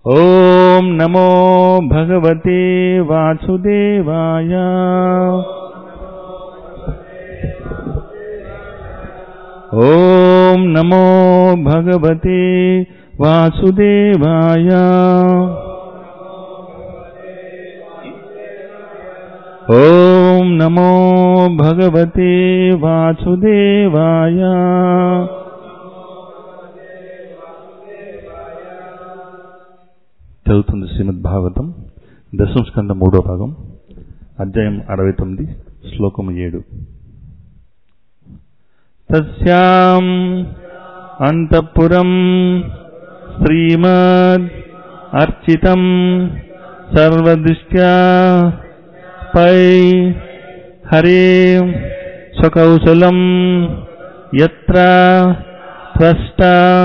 ॐ नमो भगवते वासुदेवाय ॐ नमो भगवते वासुदेवाय ॐ नमो भगवते वासुदेवाय చదువుతుంది శ్రీమద్ భాగవతం దశమ స్కంద మూడో భాగం అధ్యాయం అరవై తొమ్మిది శ్లోకం ఏడు తస్యాం అంతఃపురం శ్రీమద్ అర్చితం సర్వదృష్ట్యా పై హరే స్వకౌశలం ఎత్ర త్వష్ట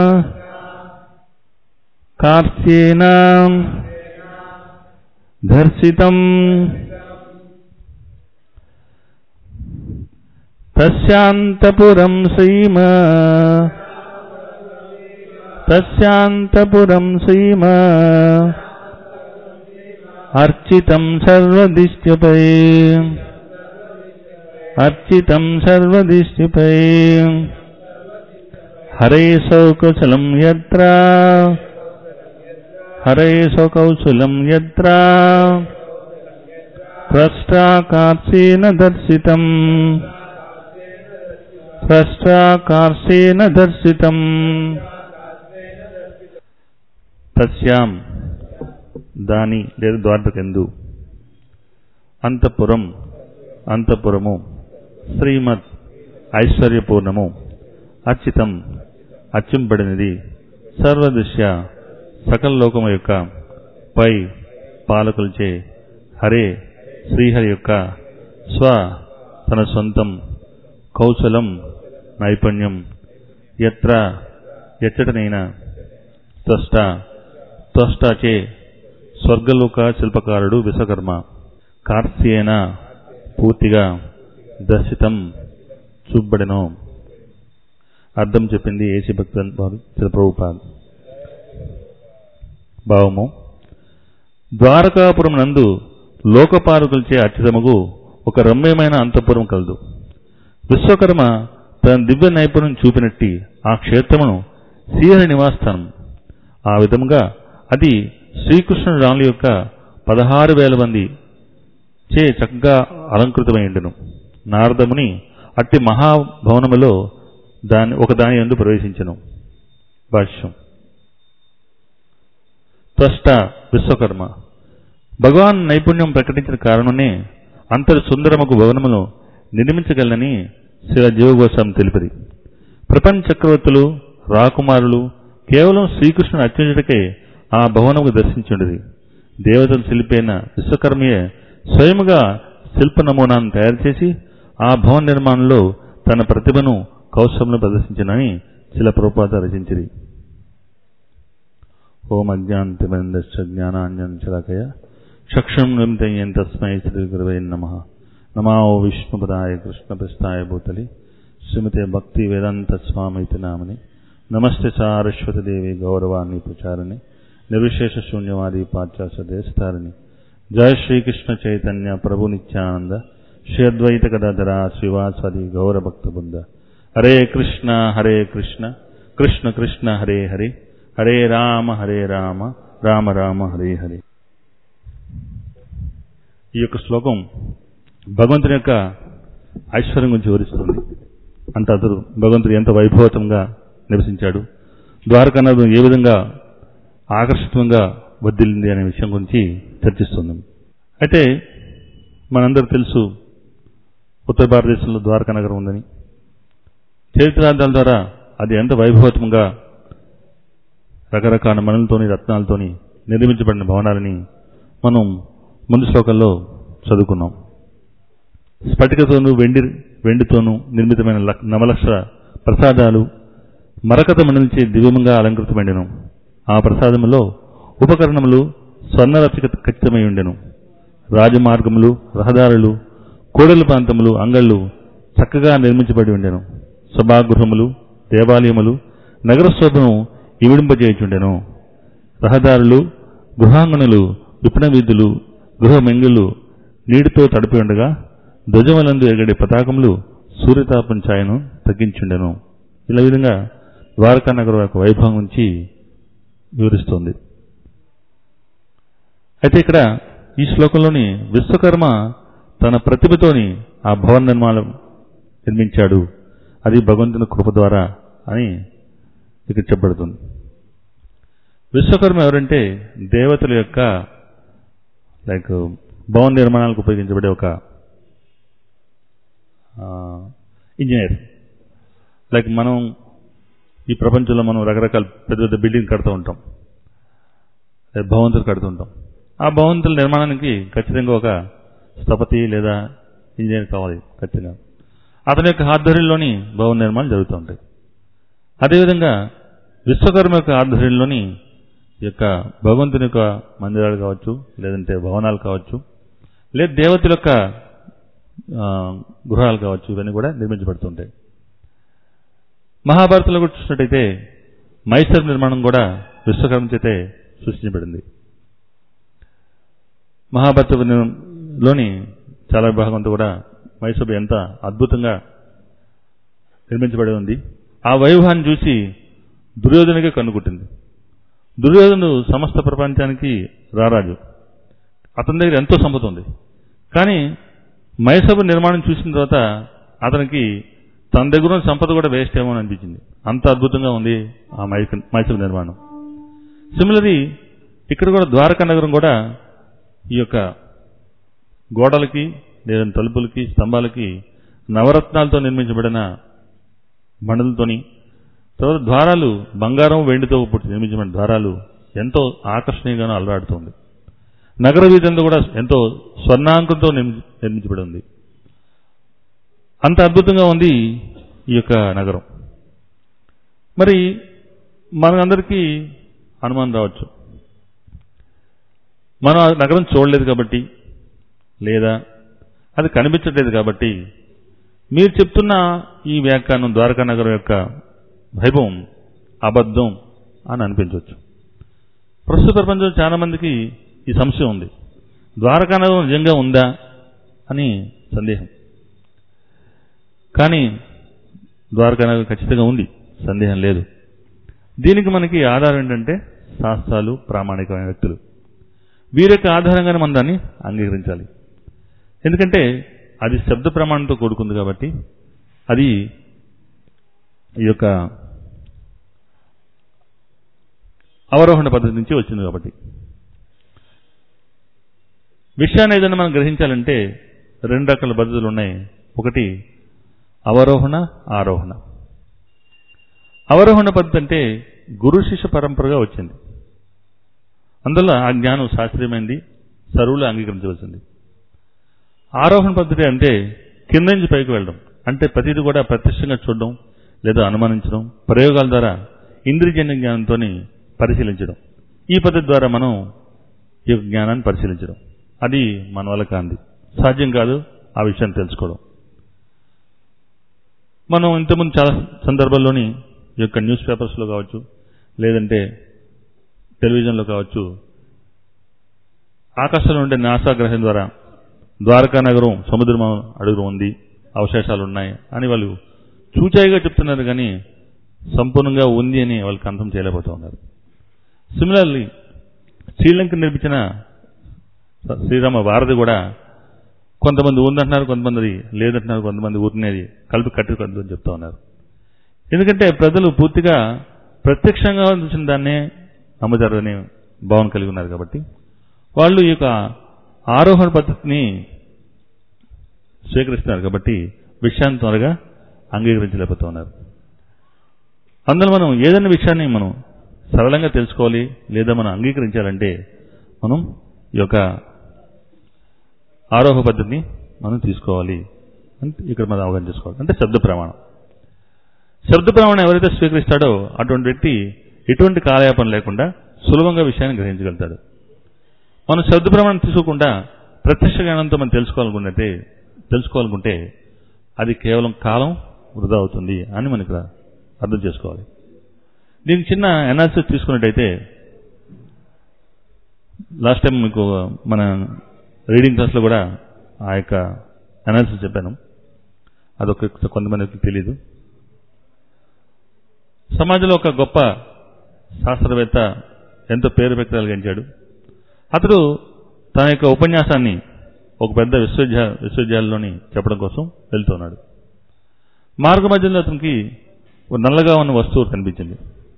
కార్స్యేన దర్శితం తస్యాంతపురం శ్రీమ తస్యాంతపురం శ్రీమ అర్చితం సర్వదిష్ట్యపై అర్చితం సర్వదిష్ట్యపై హరే సౌకచలం యత్ర హరే సౌకౌశలం యత్ర భ్రష్టాకార్షేణ దర్శితం భ్రష్టాకార్షేణ దర్శితం తస్యాం దాని లేదా ద్వారకెందు అంతఃపురం అంతఃపురము శ్రీమత్ ఐశ్వర్యపూర్ణము అర్చితం అర్చింపడినది సర్వదృశ్య సకల లోకము యొక్క పై పాలకులచే హరే శ్రీహరి యొక్క స్వ తన సొంతం కౌశలం నైపుణ్యం ఎత్ర ఎచ్చటనైనా త్వష్ట త్వష్టచే స్వర్గలోక శిల్పకారుడు విశ్వకర్మ కార్స్యేన పూర్తిగా దర్శితం చూపబడెను అర్థం చెప్పింది ఏసీ భక్త ప్రభుపాద్ భావము ద్వారకాపురం నందు లోకపాలకులచే అర్చితముగు ఒక రమ్యమైన అంతఃపురం కలదు విశ్వకర్మ తన దివ్య నైపుణ్యం చూపినట్టి ఆ క్షేత్రమును శ్రీహరి నివాసస్థానం ఆ విధముగా అది శ్రీకృష్ణుడు రాముల యొక్క పదహారు వేల మంది చే చక్కగా అలంకృతమైండును నారదముని అట్టి మహాభవనములో దాని ఒక దాని ఎందు ప్రవేశించను భాష్యం త్వష్ట విశ్వకర్మ భగవాన్ నైపుణ్యం ప్రకటించిన కారణమే అంతటి సుందరముకు భవనమును నిర్మించగలనని శివ జీవగోస్వామి తెలిపిరి ప్రపంచ చక్రవర్తులు రాకుమారులు కేవలం శ్రీకృష్ణుని అత్యుంచుటకే ఆ భవనముకు దర్శించుండది దేవతలు శిల్పైన విశ్వకర్మయే స్వయముగా శిల్ప నమూనాను తయారు చేసి ఆ భవన నిర్మాణంలో తన ప్రతిభను కౌశలంలో ప్రదర్శించినని శిల ప్రభుపాద రచించిరి ఓం అజ్ఞాంతిమందశ్చ జ్ఞానాంజనశలాకయ చక్షుం నిమితయ్యం తస్మై శ్రీ గురవే నమ నమా ఓ విష్ణుపదాయ కృష్ణప్రస్థాయ భూతలి శ్రీమతే భక్తి వేదాంత స్వామితి నామని నమస్తే సారస్వతి దేవి గౌరవాన్ని ప్రచారిణి నిర్విశేష శూన్యవాది పాశ్చాత్య దేశతారిణి జయ శ్రీకృష్ణ చైతన్య ప్రభు నిత్యానంద శ్రీ అద్వైత గదాధర శ్రీవాసది గౌరభక్త బృంద హరే కృష్ణ హరే కృష్ణ కృష్ణ కృష్ణ హరే హరే హరే రామ హరే రామ రామ రామ హరే హరే ఈ యొక్క శ్లోకం భగవంతుని యొక్క ఐశ్వర్యం గురించి వివరిస్తుంది అంత అతడు భగవంతుడు ఎంత వైభవతంగా నివసించాడు ద్వారకానాథం ఏ విధంగా ఆకర్షితంగా వర్దిల్లింది అనే విషయం గురించి చర్చిస్తుంది అయితే మనందరూ తెలుసు ఉత్తర భారతదేశంలో ద్వారకా నగరం ఉందని చరిత్రార్థాల ద్వారా అది ఎంత వైభవతంగా రకరకాల మనులతోని రత్నాలతోని నిర్మించబడిన భవనాలని మనం ముందు శ్లోకంలో చదువుకున్నాం స్ఫటికతోనూ వెండి వెండితోనూ నిర్మితమైన లక్- నవలక్ష ప్రసాదాలు మరకత మణులచే దివ్యంగా అలంకృతమైండెను ఆ ప్రసాదములో ఉపకరణములు స్వర్ణరచిక ఖచ్చితమై ఉండెను రాజమార్గములు రహదారులు కూడలి ప్రాంతములు అంగళ్ళు చక్కగా నిర్మించబడి ఉండెను సభాగృహములు దేవాలయములు నగర శోభను ఇవిడింపజేయుచుండెను రహదారులు గృహాంగణులు విపణ వీధులు గృహమెంగులు నీటితో తడిపి ఉండగా ధ్వజములందు ఎగడి పతాకములు సూర్యతాపం ఛాయను తగ్గించుండెను ఇలా విధంగా ద్వారకా నగరం యొక్క వైభవం నుంచి వివరిస్తోంది అయితే ఇక్కడ ఈ శ్లోకంలోని విశ్వకర్మ తన ప్రతిభతోని ఆ భవన నిర్మాణం నిర్మించాడు అది భగవంతుని కృప ద్వారా అని ఇక్కడ చెప్పబడుతుంది విశ్వకర్మ ఎవరంటే దేవతల యొక్క లైక్ భవన నిర్మాణాలకు ఉపయోగించబడే ఒక ఇంజనీర్ లైక్ మనం ఈ ప్రపంచంలో మనం రకరకాల పెద్ద పెద్ద బిల్డింగ్ కడుతూ ఉంటాం లేదా భవంతులు కడుతూ ఉంటాం ఆ భవంతుల నిర్మాణానికి ఖచ్చితంగా ఒక స్థపతి లేదా ఇంజనీర్ కావాలి ఖచ్చితంగా అతని యొక్క ఆధ్వర్యంలోని భవన నిర్మాణాలు జరుగుతూ ఉంటాయి అదేవిధంగా విశ్వకర్మ యొక్క ఆధ్వర్యంలోని ఈ యొక్క భగవంతుని యొక్క మందిరాలు కావచ్చు లేదంటే భవనాలు కావచ్చు లేదా దేవతల యొక్క ఆ, గృహాలు కావచ్చు ఇవన్నీ కూడా నిర్మించబడుతుంటాయి మహాభారతంలో కూడా చూసినట్టయితే మైసూర్ నిర్మాణం కూడా విశ్వకర్మ చేతే సృష్టించబడింది మహాభారతంలోని చాలా విభాగం అంతా కూడా మైసూర్ ఎంత అద్భుతంగా నిర్మించబడి ఉంది ఆ వైభవాన్ని చూసి దుర్యోధనగా కన్నుకుట్టింది దుర్యోధనుడు సమస్త ప్రపంచానికి రారాజు అతని దగ్గర ఎంతో సంపద ఉంది కానీ మైసభ నిర్మాణం చూసిన తర్వాత అతనికి తన దగ్గర ఉన్న సంపద కూడా వేస్ట్ ఏమో అని అనిపించింది అంత అద్భుతంగా ఉంది ఆ మైస మైసభ నిర్మాణం సిమిలర్లీ ఇక్కడ కూడా ద్వారకా నగరం కూడా ఈ యొక్క గోడలకి లేదా తలుపులకి స్తంభాలకి నవరత్నాలతో నిర్మించబడిన మండలతోని తర్వాత ద్వారాలు బంగారం వెండితో పుట్టి నిర్మించబడిన ద్వారాలు ఎంతో ఆకర్షణీయంగానూ అలరాడుతోంది నగర వీధుల్లో కూడా ఎంతో స్వర్ణాంకంతో నిర్మి- నిర్మించబడి ఉంది అంత అద్భుతంగా ఉంది ఈ యొక్క నగరం మరి మనందరికీ అనుమానం రావచ్చు మనం ఆ నగరం చూడలేదు కాబట్టి లేదా అది కనిపించట్లేదు కాబట్టి మీరు చెప్తున్న ఈ వ్యాఖ్యానం ద్వారకా నగరం యొక్క వైభవం అబద్ధం అని అనిపించవచ్చు ప్రస్తుత ప్రపంచంలో చాలా మందికి ఈ సంశయం ఉంది ద్వారకా నగరం నిజంగా ఉందా అని సందేహం కానీ ద్వారకా నగరం ఖచ్చితంగా ఉంది సందేహం లేదు దీనికి మనకి ఆధారం ఏంటంటే శాస్త్రాలు ప్రామాణికమైన వ్యక్తులు వీరి యొక్క ఆధారంగానే మనం దాన్ని అంగీకరించాలి ఎందుకంటే అది శబ్ద ప్రమాణంతో కూడుకుంది కాబట్టి అది ఈ యొక్క అవరోహణ పద్ధతి నుంచి వచ్చింది కాబట్టి విషయాన్ని ఏదైనా మనం గ్రహించాలంటే రెండు రకాల పద్ధతులు ఉన్నాయి ఒకటి అవరోహణ ఆరోహణ అవరోహణ పద్ధతి అంటే గురు శిష్య పరంపరగా వచ్చింది అందువల్ల ఆ జ్ఞానం శాస్త్రీయమైంది సరువులు అంగీకరించవలసింది ఆరోహణ పద్ధతి అంటే కింద నుంచి పైకి వెళ్ళడం అంటే ప్రతిదీ కూడా ప్రత్యక్షంగా చూడడం లేదా అనుమానించడం ప్రయోగాల ద్వారా ఇంద్రియజన్య జ్ఞానంతో పరిశీలించడం ఈ పద్ధతి ద్వారా మనం ఈ యొక్క జ్ఞానాన్ని పరిశీలించడం అది మన వల్ల కాంది సాధ్యం కాదు ఆ విషయాన్ని తెలుసుకోవడం మనం ఇంతకుముందు చాలా సందర్భాల్లోని ఈ యొక్క న్యూస్ పేపర్స్లో కావచ్చు లేదంటే టెలివిజన్లో కావచ్చు ఆకాశంలో ఉండే నాసా గ్రహం ద్వారా ద్వారకా నగరం సముద్రం అడుగులో ఉంది అవశేషాలు ఉన్నాయి అని వాళ్ళు చూచాయిగా చెప్తున్నారు కానీ సంపూర్ణంగా ఉంది అని వాళ్ళకి అర్థం చేయలేకపోతూ ఉన్నారు సిమిలర్లీ శ్రీలంక నిర్మించిన శ్రీరామ భారతి కూడా కొంతమంది ఉందంటున్నారు కొంతమంది లేదంటున్నారు కొంతమంది ఊరినేది కలిపి కట్టి కొంతమంది చెప్తా ఉన్నారు ఎందుకంటే ప్రజలు పూర్తిగా ప్రత్యక్షంగా చూసిన దాన్నే నమ్ముతారని భావన కలిగి ఉన్నారు కాబట్టి వాళ్ళు ఈ యొక్క ఆరోహణ పద్ధతిని స్వీకరిస్తున్నారు కాబట్టి విషయాన్ని త్వరగా అంగీకరించలేకపోతూ ఉన్నారు అందులో మనం ఏదైనా విషయాన్ని మనం సరళంగా తెలుసుకోవాలి లేదా మనం అంగీకరించాలంటే మనం ఈ యొక్క ఆరోహ పద్ధతిని మనం తీసుకోవాలి అంటే ఇక్కడ మనం అవగాహన చేసుకోవాలి అంటే శబ్ద ప్రమాణం శబ్ద ప్రమాణం ఎవరైతే స్వీకరిస్తాడో అటువంటి వ్యక్తి ఎటువంటి కాలయాపన లేకుండా సులభంగా విషయాన్ని గ్రహించగలుగుతాడు మనం శబ్ద ప్రమాణం తీసుకోకుండా ప్రత్యక్ష జ్ఞానంతో మనం తెలుసుకోవాలనుకుంటే తెలుసుకోవాలనుకుంటే అది కేవలం కాలం వృధా అవుతుంది అని మనకి రా- అర్థం చేసుకోవాలి దీనికి చిన్న అనాలిసిస్ తీసుకున్నట్టయితే లాస్ట్ టైం మీకు మన రీడింగ్ క్లాస్లో కూడా ఆ యొక్క అనాలిసిస్ చెప్పాను అదొక కొంతమందికి తెలియదు సమాజంలో ఒక గొప్ప శాస్త్రవేత్త ఎంతో పేరు కలిగించాడు అతడు తన యొక్క ఉపన్యాసాన్ని ఒక పెద్ద విశ్వవిద్యా విశ్వవిద్యాలయంలోని చెప్పడం కోసం వెళ్తున్నాడు మార్గ మధ్యలో అతనికి ఒక నల్లగా ఉన్న వస్తువు కనిపించింది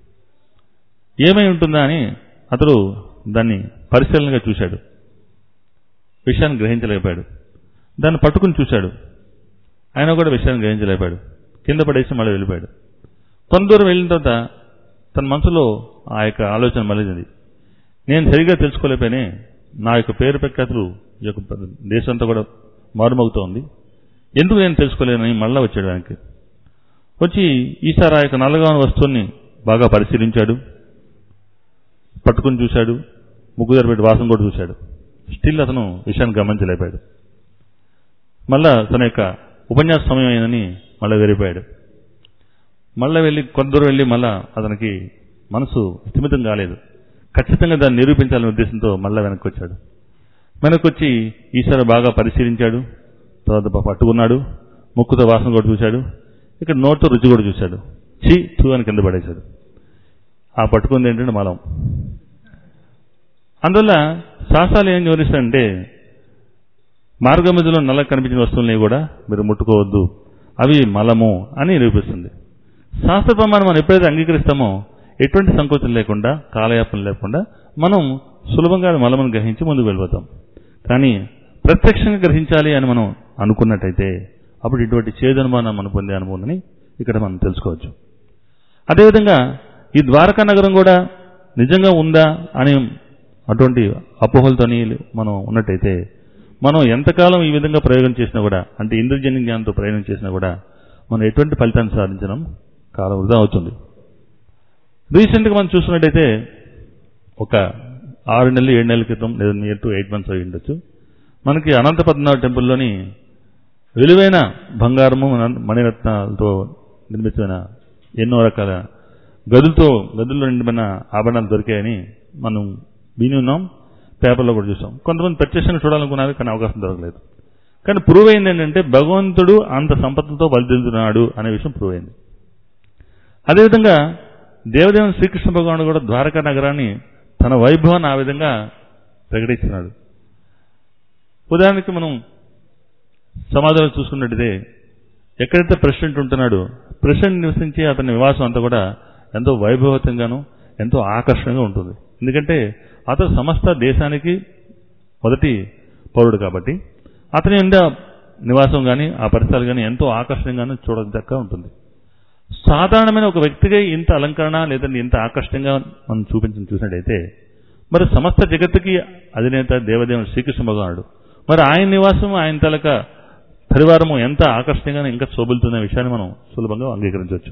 ఏమై ఉంటుందా అని అతడు దాన్ని పరిశీలనగా చూశాడు విషయాన్ని గ్రహించలేకపోయాడు దాన్ని పట్టుకుని చూశాడు ఆయన కూడా విషయాన్ని గ్రహించలేకపోయాడు కింద పడేసి మళ్ళీ వెళ్ళిపోయాడు కొంత దూరం వెళ్ళిన తర్వాత తన మనసులో ఆ యొక్క ఆలోచన మళ్ళీంది నేను సరిగా తెలుసుకోలేకపోయినే నా యొక్క పేరు ప్రఖ్యాతులు ఈ యొక్క దేశం అంతా కూడా మారుమోగుతోంది ఎందుకు నేను తెలుసుకోలేనని మళ్ళా వచ్చాడు ఆయనకి వచ్చి ఈసారి ఆ యొక్క నల్లగా ఉన్న వస్తువుని బాగా పరిశీలించాడు పట్టుకుని చూశాడు ముగ్గు దగ్గర పెట్టి వాసన కూడా చూశాడు స్టిల్ అతను విషయాన్ని గమనించలేపాడు మళ్ళా తన యొక్క ఉపన్యాస సమయం అయిందని మళ్ళీ వెళ్ళిపోయాడు మళ్ళీ వెళ్ళి కొంత దూరం వెళ్ళి మళ్ళా అతనికి మనసు స్థిమితం కాలేదు ఖచ్చితంగా దాన్ని నిరూపించాలనే ఉద్దేశంతో మళ్ళా వెనక్కి వచ్చాడు వెనక్కి వచ్చి ఈసారి బాగా పరిశీలించాడు తర్వాత పట్టుకున్నాడు ముక్కుతో వాసన కూడా చూశాడు ఇక్కడ నోట్తో రుచి కూడా చూశాడు చీ చూ అని కింద పడేశాడు ఆ పట్టుకుంది ఏంటంటే మలం అందువల్ల శాస్త్రాలు ఏం వివరిస్తాయంటే మార్గమధ్యలో నల్ల కనిపించిన వస్తువుల్ని కూడా మీరు ముట్టుకోవద్దు అవి మలము అని నిరూపిస్తుంది శాస్త్ర ప్రమాణం మనం ఎప్పుడైతే అంగీకరిస్తామో ఎటువంటి సంకోచం లేకుండా కాలయాపన లేకుండా మనం సులభంగా మలమును గ్రహించి ముందుకు వెళ్ళిపోతాం కానీ ప్రత్యక్షంగా గ్రహించాలి అని మనం అనుకున్నట్టయితే అప్పుడు ఇటువంటి చేదనుమానం మనం పొందే అనుభూతిని ఇక్కడ మనం తెలుసుకోవచ్చు అదేవిధంగా ఈ ద్వారకా నగరం కూడా నిజంగా ఉందా అని అటువంటి అపోహలతోని మనం ఉన్నట్టయితే మనం ఎంతకాలం ఈ విధంగా ప్రయోగం చేసినా కూడా అంటే ఇంద్రజన్య జ్ఞానంతో ప్రయోగం చేసినా కూడా మనం ఎటువంటి ఫలితాన్ని సాధించడం కాలం వృధా అవుతుంది రీసెంట్గా మనం చూసినట్టయితే ఒక ఆరు నెలలు ఏడు నెలల క్రితం లేదా నియర్ టు ఎయిట్ మంత్స్ అయి ఉండొచ్చు మనకి అనంత పద్మనాభ టెంపుల్లోని విలువైన బంగారము మణిరత్నాలతో నిర్మించిన ఎన్నో రకాల గదులతో గదుల్లో నిండిపోయిన ఆభరణాలు దొరికాయని మనం విని ఉన్నాం పేపర్లో కూడా చూసాం కొంతమంది ప్రత్యక్షంగా చూడాలనుకున్నారు కానీ అవకాశం దొరకలేదు కానీ ప్రూవ్ అయింది ఏంటంటే భగవంతుడు అంత సంపత్తులతో బలిదిల్తున్నాడు అనే విషయం ప్రూవ్ అయింది అదేవిధంగా దేవదేవుని శ్రీకృష్ణ భగవానుడు కూడా ద్వారకా నగరాన్ని తన వైభవాన్ని ఆ విధంగా ప్రకటిస్తున్నాడు ఉదాహరణకి మనం సమాజంలో చూసుకున్నట్టయితే ఎక్కడైతే ప్రెసిడెంట్ ఉంటున్నాడో ప్రెసిడెంట్ నివసించే అతని నివాసం అంతా కూడా ఎంతో వైభవతంగాను ఎంతో ఆకర్షణగా ఉంటుంది ఎందుకంటే అతను సమస్త దేశానికి మొదటి పౌరుడు కాబట్టి అతని ఉండే నివాసం కానీ ఆ పరిసరాలు కానీ ఎంతో ఆకర్షణీయంగాను చూడదక్క ఉంటుంది సాధారణమైన ఒక వ్యక్తిగా ఇంత అలంకరణ లేదంటే ఇంత ఆకర్షణీయంగా మనం చూపించడం చూసినట్టయితే మరి సమస్త జగత్తుకి అధినేత దేవదేవుడు శ్రీకృష్ణ భగవానుడు మరి ఆయన నివాసం ఆయన తలక పరివారము ఎంత ఆకర్షణీయంగా ఇంకా శోభిల్తున్న విషయాన్ని మనం సులభంగా అంగీకరించవచ్చు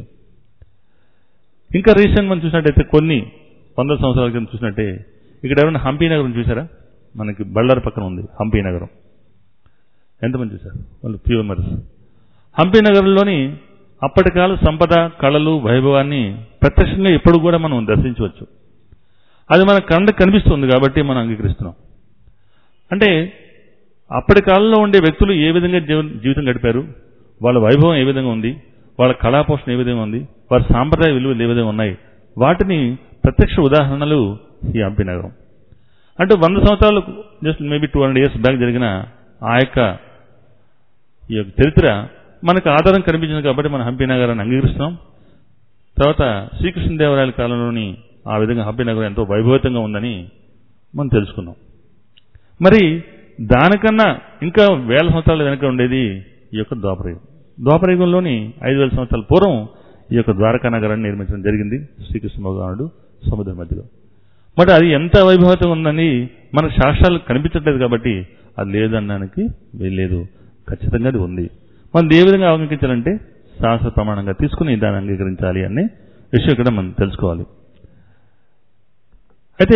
ఇంకా రీసెంట్ మనం చూసినట్టయితే కొన్ని వందల సంవత్సరాల క్రితం చూసినట్టే ఇక్కడ ఎవరైనా హంపీ నగరం చూసారా మనకి బళ్ళారి పక్కన ఉంది హంపీ నగరం ఎంతమంది చూశారు వాళ్ళు ఫ్యూ మెంబర్స్ హంపీ నగరంలోని అప్పటి కాల సంపద కళలు వైభవాన్ని ప్రత్యక్షంగా ఎప్పుడు కూడా మనం దర్శించవచ్చు అది మన కండకు కనిపిస్తుంది కాబట్టి మనం అంగీకరిస్తున్నాం అంటే అప్పటి కాలంలో ఉండే వ్యక్తులు ఏ విధంగా జీవితం గడిపారు వాళ్ళ వైభవం ఏ విధంగా ఉంది వాళ్ళ కళాపోషణ ఏ విధంగా ఉంది వారి సాంప్రదాయ విలువలు ఏ విధంగా ఉన్నాయి వాటిని ప్రత్యక్ష ఉదాహరణలు ఈ హంపి నగరం అంటే వంద సంవత్సరాలు just maybe two hundred years back జరిగిన ఆ యొక్క ఈ యొక్క చరిత్ర మనకు ఆధారం కనిపించింది కాబట్టి మనం హంపి నగరాన్ని అంగీకరిస్తున్నాం తర్వాత శ్రీకృష్ణదేవరాయల కాలంలోని ఆ విధంగా హంపి నగరం ఎంతో వైభవతంగా ఉందని మనం తెలుసుకున్నాం మరి దానికన్నా ఇంకా వేల సంవత్సరాల వెనక ఉండేది ఈ యొక్క ద్వాపరయుగం ద్వాపరయుగంలోని ఐదు వేల సంవత్సరాల పూర్వం ఈ యొక్క ద్వారకా నగరాన్ని నిర్మించడం జరిగింది శ్రీకృష్ణ భగవానుడు సముద్రం మధ్యలో మరి అది ఎంత వైభవతంగా ఉందని మనకు శాస్త్రాలు కనిపించట్లేదు కాబట్టి అది లేదనడానికి లేదు ఖచ్చితంగా అది ఉంది మనం ఏ విధంగా అంగీకరించాలంటే శాస్త్ర ప్రమాణంగా తీసుకుని దాన్ని అంగీకరించాలి అనే విషయం ఇక్కడ మనం తెలుసుకోవాలి అయితే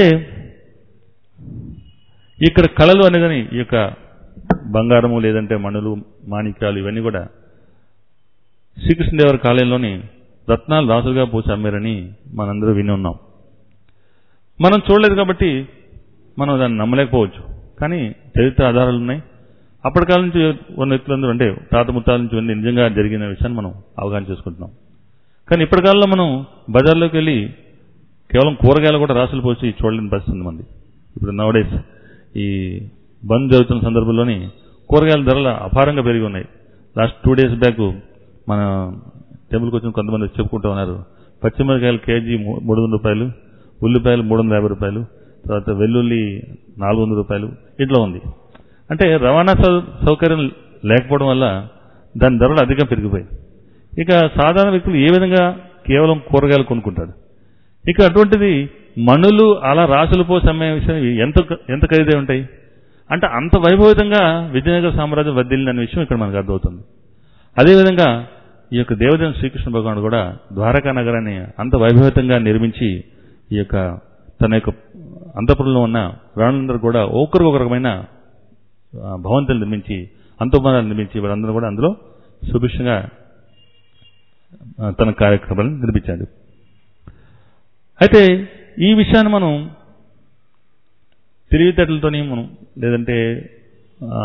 ఇక్కడ కళలు అనేదని ఈ యొక్క బంగారము లేదంటే మణులు మాణిక్యాలు ఇవన్నీ కూడా శ్రీకృష్ణదేవర కాలంలోని రత్నాలు రాసులుగా పోసి అమ్మారని మనందరూ విని ఉన్నాం మనం చూడలేదు కాబట్టి మనం దాన్ని నమ్మలేకపోవచ్చు కానీ చరిత్ర ఆధారాలు ఉన్నాయి అప్పటి కాలం నుంచి ఉన్న వ్యక్తులందరూ అంటే తాత ముత్తాల నుంచి ఉంది నిజంగా జరిగిన విషయాన్ని మనం అవగాహన చేసుకుంటున్నాం కానీ ఇప్పటి కాలంలో మనం బజార్లోకి వెళ్ళి కేవలం కూరగాయలు కూడా రాసులు పోసి చూడలేని పరిస్థితి ఉంది మంది ఇప్పుడు నవడేస్ ఈ బంద్ జరుగుతున్న సందర్భంలోని కూరగాయల ధరలు అపారంగా పెరిగి ఉన్నాయి లాస్ట్ టూ డేస్ బ్యాక్ మన టెంపుల్కి వచ్చిన కొంతమంది చెప్పుకుంటూ ఉన్నారు పచ్చిమిరకాయలు కేజీ మూ- మూడు వందల రూపాయలు ఉల్లిపాయలు మూడు వందల యాభై రూపాయలు తర్వాత వెల్లుల్లి నాలుగు వందల రూపాయలు ఇట్లా ఉంది అంటే రవాణా సౌ- సౌకర్యం లేకపోవడం వల్ల దాని ధరలు అధికంగా పెరిగిపోయాయి ఇక సాధారణ వ్యక్తులు ఏ విధంగా కేవలం కూరగాయలు కొనుక్కుంటాడు ఇక అటువంటిది మణులు అలా రాసులు పోసి అమ్మే విషయం ఎంత ఎంత ఖరీదై ఉంటాయి అంటే అంత వైభవితంగా విజయనగర సామ్రాజ్యం వర్ధిల్లిన విషయం ఇక్కడ మనకు అర్థమవుతుంది అదేవిధంగా ఈ యొక్క దేవదేవుని శ్రీకృష్ణ భగవానుడు కూడా ద్వారకా నగరాన్ని అంత వైభవితంగా నిర్మించి ఈ యొక్క తన యొక్క అంతపురంలో ఉన్న రాణులందరూ కూడా ఒకరికి ఒక రకమైన ఆ, భవంతులు నిర్మించి అంతఃపురాలు నిర్మించి వారందరూ కూడా అందులో సుభిక్షంగా ఆ, తన కార్యక్రమాలను నిర్మించాడు అయితే ఈ విషయాన్ని మనం తెలివితేటలతోని మనం లేదంటే ఆ,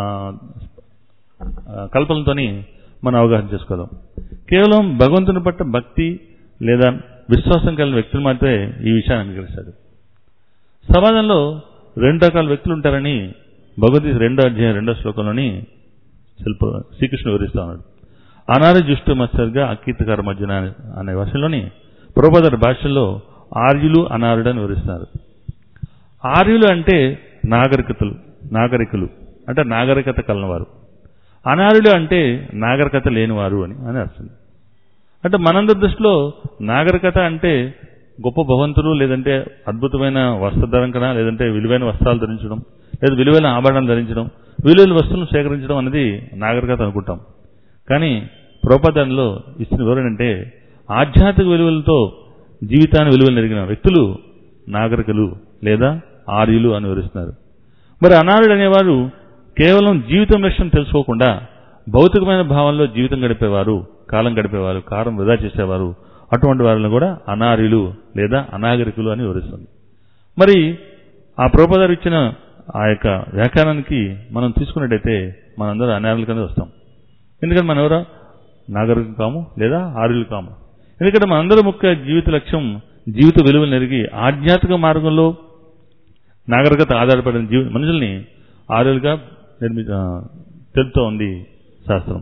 ఆ, కల్పనలతోని మనం అవగాహన చేసుకోదాం కేవలం భగవంతుని పట్ల భక్తి లేదా విశ్వాసం కలిగిన వ్యక్తులు మాత్రమే ఈ విషయాన్ని అంగీకరిస్తాడు సమాజంలో రెండు రకాల వ్యక్తులు ఉంటారని భగవద్గీత రెండో అధ్యాయం రెండో శ్లోకంలోని శిల్ప శ్రీకృష్ణుడు వివరిస్తా ఉన్నాడు అనారి జుష్టు మత్సర్గా అకీర్తికర మధ్యన అనే భాషలోని పురోపదర భాషల్లో ఆర్యులు అనారుడు అని వివరిస్తున్నారు ఆర్యులు అంటే నాగరికతలు నాగరికులు అంటే నాగరికత కలనవారు అనారులు అంటే నాగరికత లేనివారు అని అని అర్థం అంటే మనందరి దృష్టిలో నాగరికత అంటే గొప్ప భవంతులు లేదంటే అద్భుతమైన వస్త్రధరంకన లేదంటే విలువైన వస్త్రాలు ధరించడం లేదా విలువైన ఆభరణాలు ధరించడం విలువైన వస్తువులను సేకరించడం అనేది నాగరికత అనుకుంటాం కానీ ప్రోపదానంలో ఇచ్చిన వివరణ అంటే ఆధ్యాత్మిక విలువలతో జీవితాన్ని విలువలు నెరిగిన వ్యక్తులు నాగరికులు లేదా ఆర్యులు అని వివరిస్తున్నారు మరి అనారుడు అనేవారు కేవలం జీవితం లక్ష్యం తెలుసుకోకుండా భౌతికమైన భావంలో జీవితం గడిపేవారు కాలం గడిపేవారు కాలం వృధా చేసేవారు అటువంటి వారిని కూడా అనార్యులు లేదా అనాగరికులు అని వివరిస్తుంది మరి ఆ ప్రోపదారు ఇచ్చిన ఆ యొక్క వ్యాఖ్యానానికి మనం తీసుకున్నట్టయితే మనందరూ అనారుల కింద వస్తాం ఎందుకంటే మనం ఎవరో నాగరికం కాము లేదా ఆర్యులు కాము ఎందుకంటే మనందరి ముఖ్య జీవిత లక్ష్యం జీవిత విలువలు నెరిగి ఆధ్యాత్మిక మార్గంలో నాగరికత ఆధారపడిన జీవి మనుషుల్ని ఆర్యులుగా నిర్మి ఆ, తెలుపుతూ ఉంది శాస్త్రం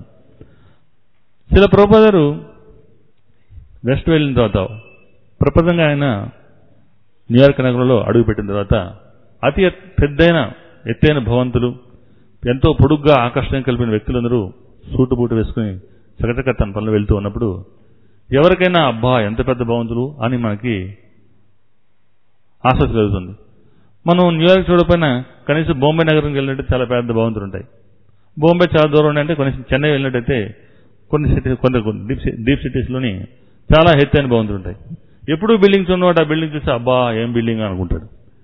శిల ప్రభుపాదారు వెస్ట్ వెళ్ళిన తర్వాత ప్రపంచంగా ఆయన న్యూయార్క్ నగరంలో అడుగుపెట్టిన తర్వాత అతి ఎత్- పెద్దైన ఎత్తైన భవంతులు ఎంతో పొడుగ్గా ఆకర్షణ కలిపిన వ్యక్తులందరూ సూటు బూటు వేసుకుని చకచక తన పనులు వెళ్తూ ఉన్నప్పుడు ఎవరికైనా అబ్బా ఎంత పెద్ద భవంతులు అని మనకి ఆసక్తి కలుగుతుంది మనం న్యూయార్క్ చూడకపోయినా కనీసం బాంబే నగరంకి వెళ్ళినట్టు చాలా పెద్ద భవంతులు ఉంటాయి బాంబే చాలా దూరం ఉన్నాయంటే కనీసం చెన్నై వెళ్ళినట్టయితే కొన్ని సిటీ కొంత డీప్ సి- డీప్ సిటీస్లోని చాలా ఎత్తైన భవంతులు ఉంటాయి ఎప్పుడూ బిల్డింగ్స్ ఉన్నవాడు ఆ బిల్డింగ్ చూస్తే అబ్బా ఏం బిల్డింగ్ అనుకుంటాడు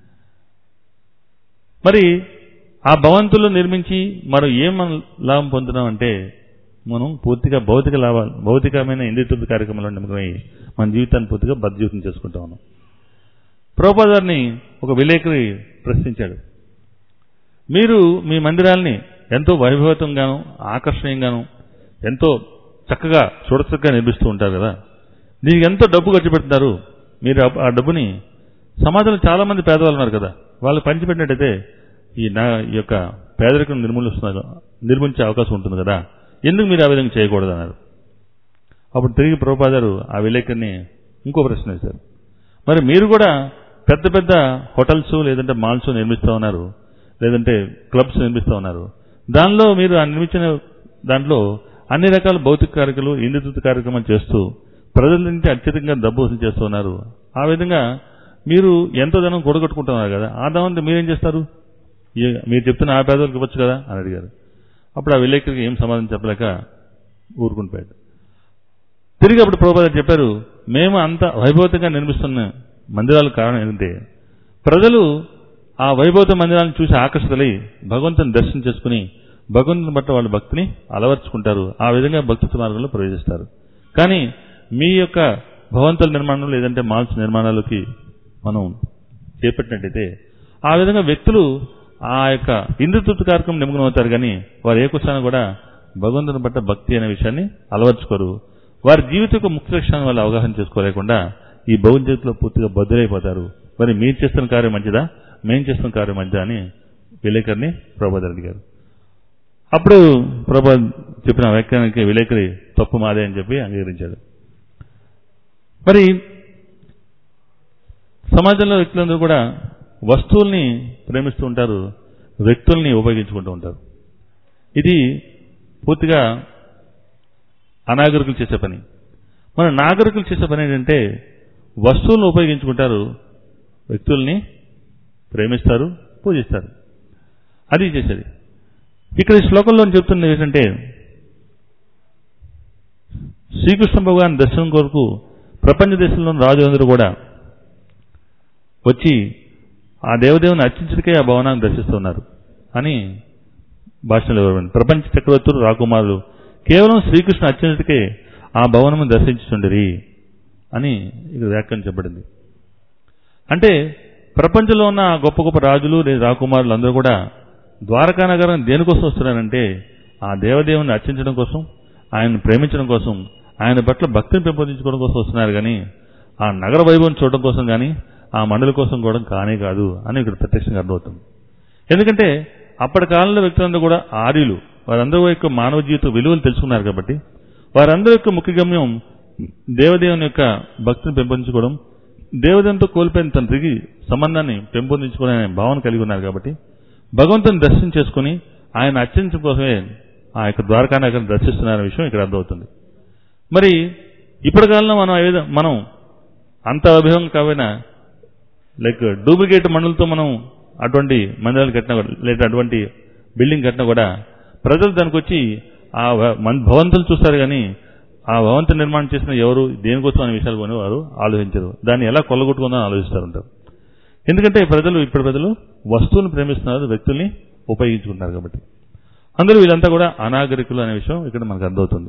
మరి ఆ భవంతులు నిర్మించి మనం ఏం మనం లాభం పొందుతున్నాం అంటే మనం పూర్తిగా భౌతిక లాభాలు భౌతికమైన ఇంద్రియ కార్యక్రమాలు నిమగ్నమై మన జీవితాన్ని పూర్తిగా బద్దజీవితం చేసుకుంటా ఉన్నాం ప్రభుపాదారిని ఒక విలేకరి ప్రశ్నించాడు మీరు మీ మందిరాల్ని ఎంతో వైభవతంగాను ఆకర్షణీయంగాను ఎంతో చక్కగా చూడచక్కగా నిర్మిస్తూ ఉంటారు కదా దీనికి ఎంతో డబ్బు ఖర్చు పెడుతున్నారు మీరు ఆ- ఆ డబ్బుని సమాజంలో చాలా మంది పేదవాళ్ళు ఉన్నారు కదా వాళ్ళు పంచిపెట్టినట్టయితే ఈ నా ఈ యొక్క పేదరికం నిర్మూలిస్తున్నారు నిర్మించే అవకాశం ఉంటుంది కదా ఎందుకు మీరు ఆ విధంగా చేయకూడదు అన్నారు అప్పుడు తిరిగి ప్రభుపాదారు ఆ విలేకరిని ఇంకో ప్రశ్న వేశారు మరి మీరు కూడా పెద్ద పెద్ద హోటల్స్ లేదంటే మాల్స్ నిర్మిస్తూ ఉన్నారు లేదంటే క్లబ్స్ నిర్మిస్తూ ఉన్నారు దానిలో మీరు ఆ నిర్మించిన దాంట్లో అన్ని రకాల భౌతిక కార్యక్రమాలు ఇంద్రతృప్తి కార్యక్రమాలు చేస్తూ ప్రజల నుంచి అత్యధికంగా డబ్బు వసూలు చేస్తూ ఉన్నారు ఆ విధంగా మీరు ఎంతో ధనం కూడగట్టుకుంటున్నారు కదా ఆ ధనం మీరేం చేస్తారు ఈ- మీరు చెప్తున్న ఆ పేదలకు ఇవ్వచ్చు కదా అని అడిగారు అప్పుడు ఆ విలేకరికి ఏం సమాధానం చెప్పలేక ఊరుకుని పోయాడు తిరిగి అప్పుడు ప్రభుపాద చెప్పారు మేము అంత వైభవతంగా నిర్మిస్తున్న మందిరాలకు కారణం ఏంటంటే ప్రజలు ఆ వైభవత మందిరాలను చూసి ఆకర్షితులై భగవంతుని దర్శనం చేసుకుని భగవంతుని పట్ల వాళ్ళ భక్తిని అలవర్చుకుంటారు ఆ విధంగా భక్తి మార్గంలో ప్రవేశిస్తారు కానీ మీ యొక్క భవంతుల నిర్మాణం లేదంటే మాల్స్ నిర్మాణాలకి మనం చేపట్టినట్టయితే ఆ విధంగా వ్యక్తులు ఆ యొక్క ఇంద్రతృప్తి కార్యక్రమం నిమగ్నం అవుతారు కానీ వారు ఏ కుశాన్ని కూడా భగవంతుని పట్ల భక్తి అనే విషయాన్ని అలవర్చుకోరు వారి జీవిత యొక్క ముఖ్య లక్ష్యాన్ని వాళ్ళు అవగాహన చేసుకోలేకుండా ఈ భవిష్యత్తులో పూర్తిగా బద్దులైపోతారు మరి మీరు చేస్తున్న కార్యం మంచిదా మేం చేస్తున్న కార్యం మంచిదా అని విలేకరిని ప్రభాదర్ అడిగారు అప్పుడు ప్రభా చెప్పిన వ్యాఖ్యానానికి విలేకరి తప్పు మాదే అని చెప్పి అంగీకరించాడు మరి సమాజంలో వ్యక్తులందరూ కూడా వస్తువుల్ని ప్రేమిస్తూ ఉంటారు వ్యక్తుల్ని ఉపయోగించుకుంటూ ఉంటారు ఇది పూర్తిగా అనాగరికులు చేసే పని మన నాగరికులు చేసే పని ఏంటంటే వస్తువులను ఉపయోగించుకుంటారు వ్యక్తుల్ని ప్రేమిస్తారు పూజిస్తారు అది చేసేది ఇక్కడ ఈ శ్లోకంలో చెప్తున్నది ఏంటంటే శ్రీకృష్ణ భగవాన్ దర్శనం కొరకు ప్రపంచ దేశంలోని రాజులందరూ కూడా వచ్చి ఆ దేవదేవుని అర్చించడికే ఆ భవనాన్ని దర్శిస్తున్నారు అని భాషలో వివరణ ప్రపంచ చక్రవర్తులు రాకుమారులు కేవలం శ్రీకృష్ణ అర్చించడికే ఆ భవనము దర్శించుండరి అని ఇక్కడ వ్యాఖ్యానం చెప్పబడింది అంటే ప్రపంచంలో ఉన్న గొప్ప గొప్ప రాజులు లేదా రాకుమారులు అందరూ కూడా ద్వారకా నగరం దేనికోసం వస్తున్నారంటే ఆ దేవదేవుని అర్చించడం కోసం ఆయన్ని ప్రేమించడం కోసం ఆయన పట్ల భక్తిని పెంపొందించుకోవడం కోసం వస్తున్నారు కానీ ఆ నగర వైభవం చూడడం కోసం కానీ ఆ మండలి కోసం కూడా కానే కాదు అని ఇక్కడ ప్రత్యక్షంగా అర్థమవుతుంది ఎందుకంటే అప్పటి కాలంలో వ్యక్తులందరూ కూడా ఆర్యులు వారందరూ యొక్క మానవ జీవిత విలువలు తెలుసుకున్నారు కాబట్టి వారందరి యొక్క ముఖ్య గమ్యం దేవదేవుని యొక్క భక్తిని పెంపొందించుకోవడం దేవదేవునితో కోల్పోయిన తన తిరిగి సంబంధాన్ని పెంపొందించుకునే భావన కలిగి ఉన్నారు కాబట్టి భగవంతుని దర్శనం చేసుకుని ఆయన అర్చించడం కోసమే ఆ యొక్క ద్వారకా నగరం దర్శిస్తున్నారనే విషయం ఇక్కడ అర్థమవుతుంది మరి ఇప్పటి కాలంలో మనం ఏ విధంగా మనం అంత అభిభవం కాకపోయినా లైక్ డూప్లికేట్ మనులతో మనం అటువంటి మందిరాలు కట్టినా కూడా లేదా అటువంటి బిల్డింగ్ కట్టినా కూడా ప్రజలు దానికి వచ్చి ఆ వ- మన్- భవంతులు చూస్తారు కానీ ఆ భవంతు నిర్మాణం చేసిన ఎవరు దేనికోసం అనే విషయాలు కొని వారు ఆలోచించరు దాన్ని ఎలా కొల్లగొట్టుకుందని ఆలోచిస్తారు ఉంటారు ఎందుకంటే ప్రజలు ఇప్పుడు ప్రజలు వస్తువులను ప్రేమిస్తున్నారు వ్యక్తుల్ని ఉపయోగించుకుంటున్నారు కాబట్టి అందరూ వీళ్ళంతా కూడా అనాగరికులు అనే విషయం ఇక్కడ మనకు అర్థమవుతుంది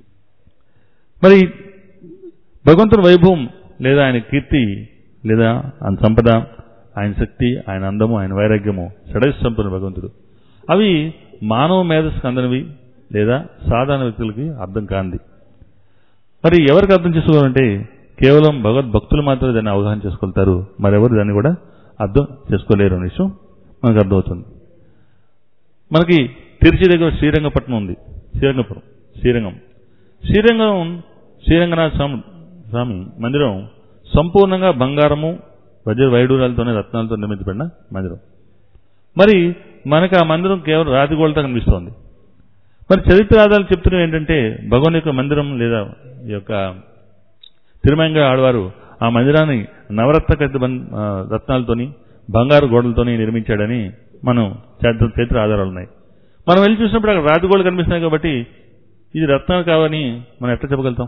మరి భగవంతుని వైభవం లేదా ఆయన కీర్తి లేదా ఆయన సంపద ఆయన శక్తి ఆయన అందము ఆయన వైరాగ్యము షడస్ సంపన్న భగవంతుడు అవి మానవ మేధస్సుకు అందనివి లేదా సాధారణ వ్యక్తులకి అర్థం కాంది మరి ఎవరికి అర్థం చేసుకోవాలంటే కేవలం భగవద్భక్తులు మాత్రమే దాన్ని అవగాహన చేసుకోగలుగుతారు మరెవరు దాన్ని కూడా అర్థం చేసుకోలేరు అనే విషయం మనకు అర్థమవుతుంది మనకి తిరుచి దగ్గర శ్రీరంగపట్నం ఉంది శ్రీరంగపురం శ్రీరంగం శ్రీరంగం శ్రీరంగనాథ స్వామి స్వామి మందిరం సంపూర్ణంగా బంగారము వజ్ర వైడూరాలతోనే రత్నాలతో నిర్మించబడిన మందిరం మరి మనకు ఆ మందిరం కేవలం రాతి గోడతో కనిపిస్తోంది మరి చరిత్ర ఆధారాలు చెప్తున్నవి ఏంటంటే భగవాన్ యొక్క మందిరం లేదా ఈ యొక్క తిరుమంగ ఆడవారు ఆ మందిరాన్ని నవరత్న కత్తి బం- ఆ, రత్నాలతోని బంగారు గోడలతోని నిర్మించాడని మనం చరిత్ర చరిత్ర ఆధారాలు ఉన్నాయి మనం వెళ్ళి చూసినప్పుడు అక్కడ రాతి గోడలు కనిపిస్తున్నాయి కాబట్టి ఇది రత్నాలు కావని మనం ఎట్లా చెప్పగలుగుతాం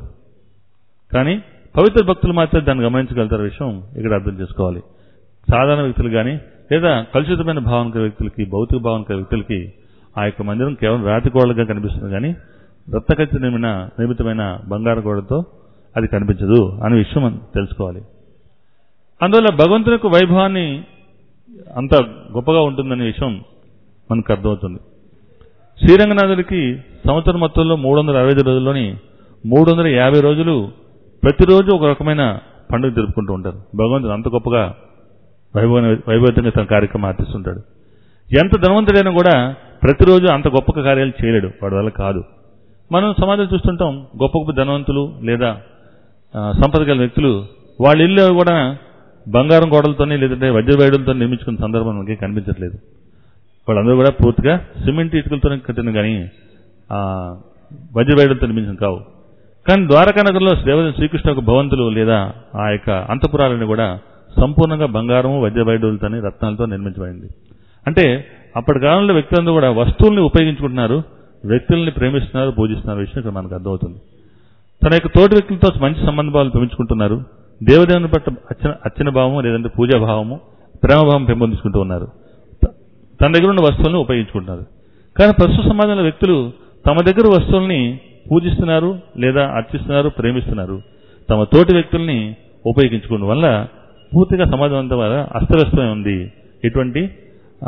కానీ పవిత్ర భక్తులు మాత్రం దాన్ని గమనించగలుగుతారు విషయం ఇక్కడ అర్థం చేసుకోవాలి సాధారణ వ్యక్తులు కానీ లేదా కలుషితమైన భావన కలిగిన వ్యక్తులకి భౌతిక భావన కలిగిన వ్యక్తులకి ఆ యొక్క మందిరం కేవలం రాతి గోడలుగా కనిపిస్తుంది కానీ రత్నకత్తి నిర్మిన నిర్మితమైన బంగారు గోడతో అది కనిపించదు అనే విషయం మనం తెలుసుకోవాలి అందువల్ల భగవంతుని యొక్క వైభవాన్ని అంత గొప్పగా ఉంటుందనే విషయం మనకు అర్థమవుతుంది శ్రీరంగనాథుడికి సంవత్సరం మొత్తంలో మూడు వందల అరవై ఐదు రోజుల్లోని మూడు వందల యాభై రోజులు ప్రతిరోజు ఒక రకమైన పండుగ జరుపుకుంటూ ఉంటారు భగవంతుడు అంత గొప్పగా వైభవ వైభవంతంగా తన కార్యక్రమం ఆర్టిస్తుంటాడు ఎంత ధనవంతుడైనా కూడా ప్రతిరోజు అంత గొప్ప కార్యాలు చేయలేడు వాడి వల్ల కాదు మనం సమాజం చూస్తుంటాం గొప్ప గొప్ప ధనవంతులు లేదా ఆ, సంపద కలిగిన వ్యక్తులు వాళ్ళ ఇల్లు కూడా బంగారం గోడలతోనే లేదంటే వజ్రవైడులతో నిర్మించుకున్న సందర్భం మనకి కనిపించట్లేదు వాళ్ళందరూ కూడా పూర్తిగా సిమెంట్ ఇటుకలతోనే కట్టిన కానీ ఆ వజ్రవైడులతో నిర్మించిన కావు కానీ ద్వారకా నగరంలో శ్రీవ శ్రీకృష్ణ యొక్క భవంతులు లేదా ఆ యొక్క అంతపురాలను కూడా సంపూర్ణంగా బంగారము వజ్రవైడులతోని రత్నాలతో నిర్మించబడింది అంటే అప్పటి కాలంలో వ్యక్తులందరూ కూడా వస్తువుల్ని ఉపయోగించుకుంటున్నారు వ్యక్తుల్ని ప్రేమిస్తున్నారు పూజిస్తున్నారు విషయం ఇక్కడ మనకు అర్థమవుతుంది తన యొక్క తోటి వ్యక్తులతో మంచి సంబంధాలు పెంచుకుంటున్నారు దేవదేవుని పట్ల అర్చన అర్చన భావము లేదంటే పూజా భావము ప్రేమభావం పెంపొందించుకుంటూ ఉన్నారు త- తన దగ్గర ఉన్న వస్తువులను ఉపయోగించుకుంటున్నారు కానీ ప్రస్తుత సమాజంలో వ్యక్తులు తమ దగ్గర వస్తువుల్ని పూజిస్తున్నారు లేదా అర్చిస్తున్నారు ప్రేమిస్తున్నారు తమ తోటి వ్యక్తుల్ని ఉపయోగించుకోవడం వల్ల పూర్తిగా సమాజం అంతా వల్ల అస్తవ్యస్తమై ఉంది ఎటువంటి ఆ,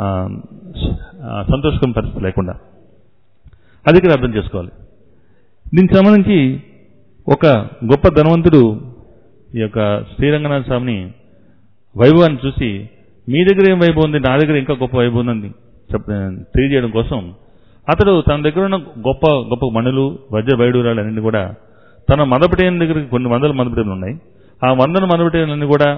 ఆ, సంతోషకరమైన పరిస్థితి లేకుండా అది ఇక్కడ అర్థం చేసుకోవాలి దీనికి సంబంధించి ఒక గొప్ప ధనవంతుడు ఈ యొక్క శ్రీరంగనాథ స్వామిని వైభవాన్ని చూసి మీ దగ్గర ఏం వైభవం ఉంది నా దగ్గర ఇంకా గొప్ప వైభవం ఉందని చెప్ తెలియజేయడం కోసం అతడు తన దగ్గర ఉన్న గొప్ప గొప్ప మణులు వజ్ర వైడూరాలు అన్నింటినీ కూడా తన మదపటేని దగ్గర కొన్ని వందల మదపటేలు ఉన్నాయి ఆ వందల మదపటేలన్నీ కూడా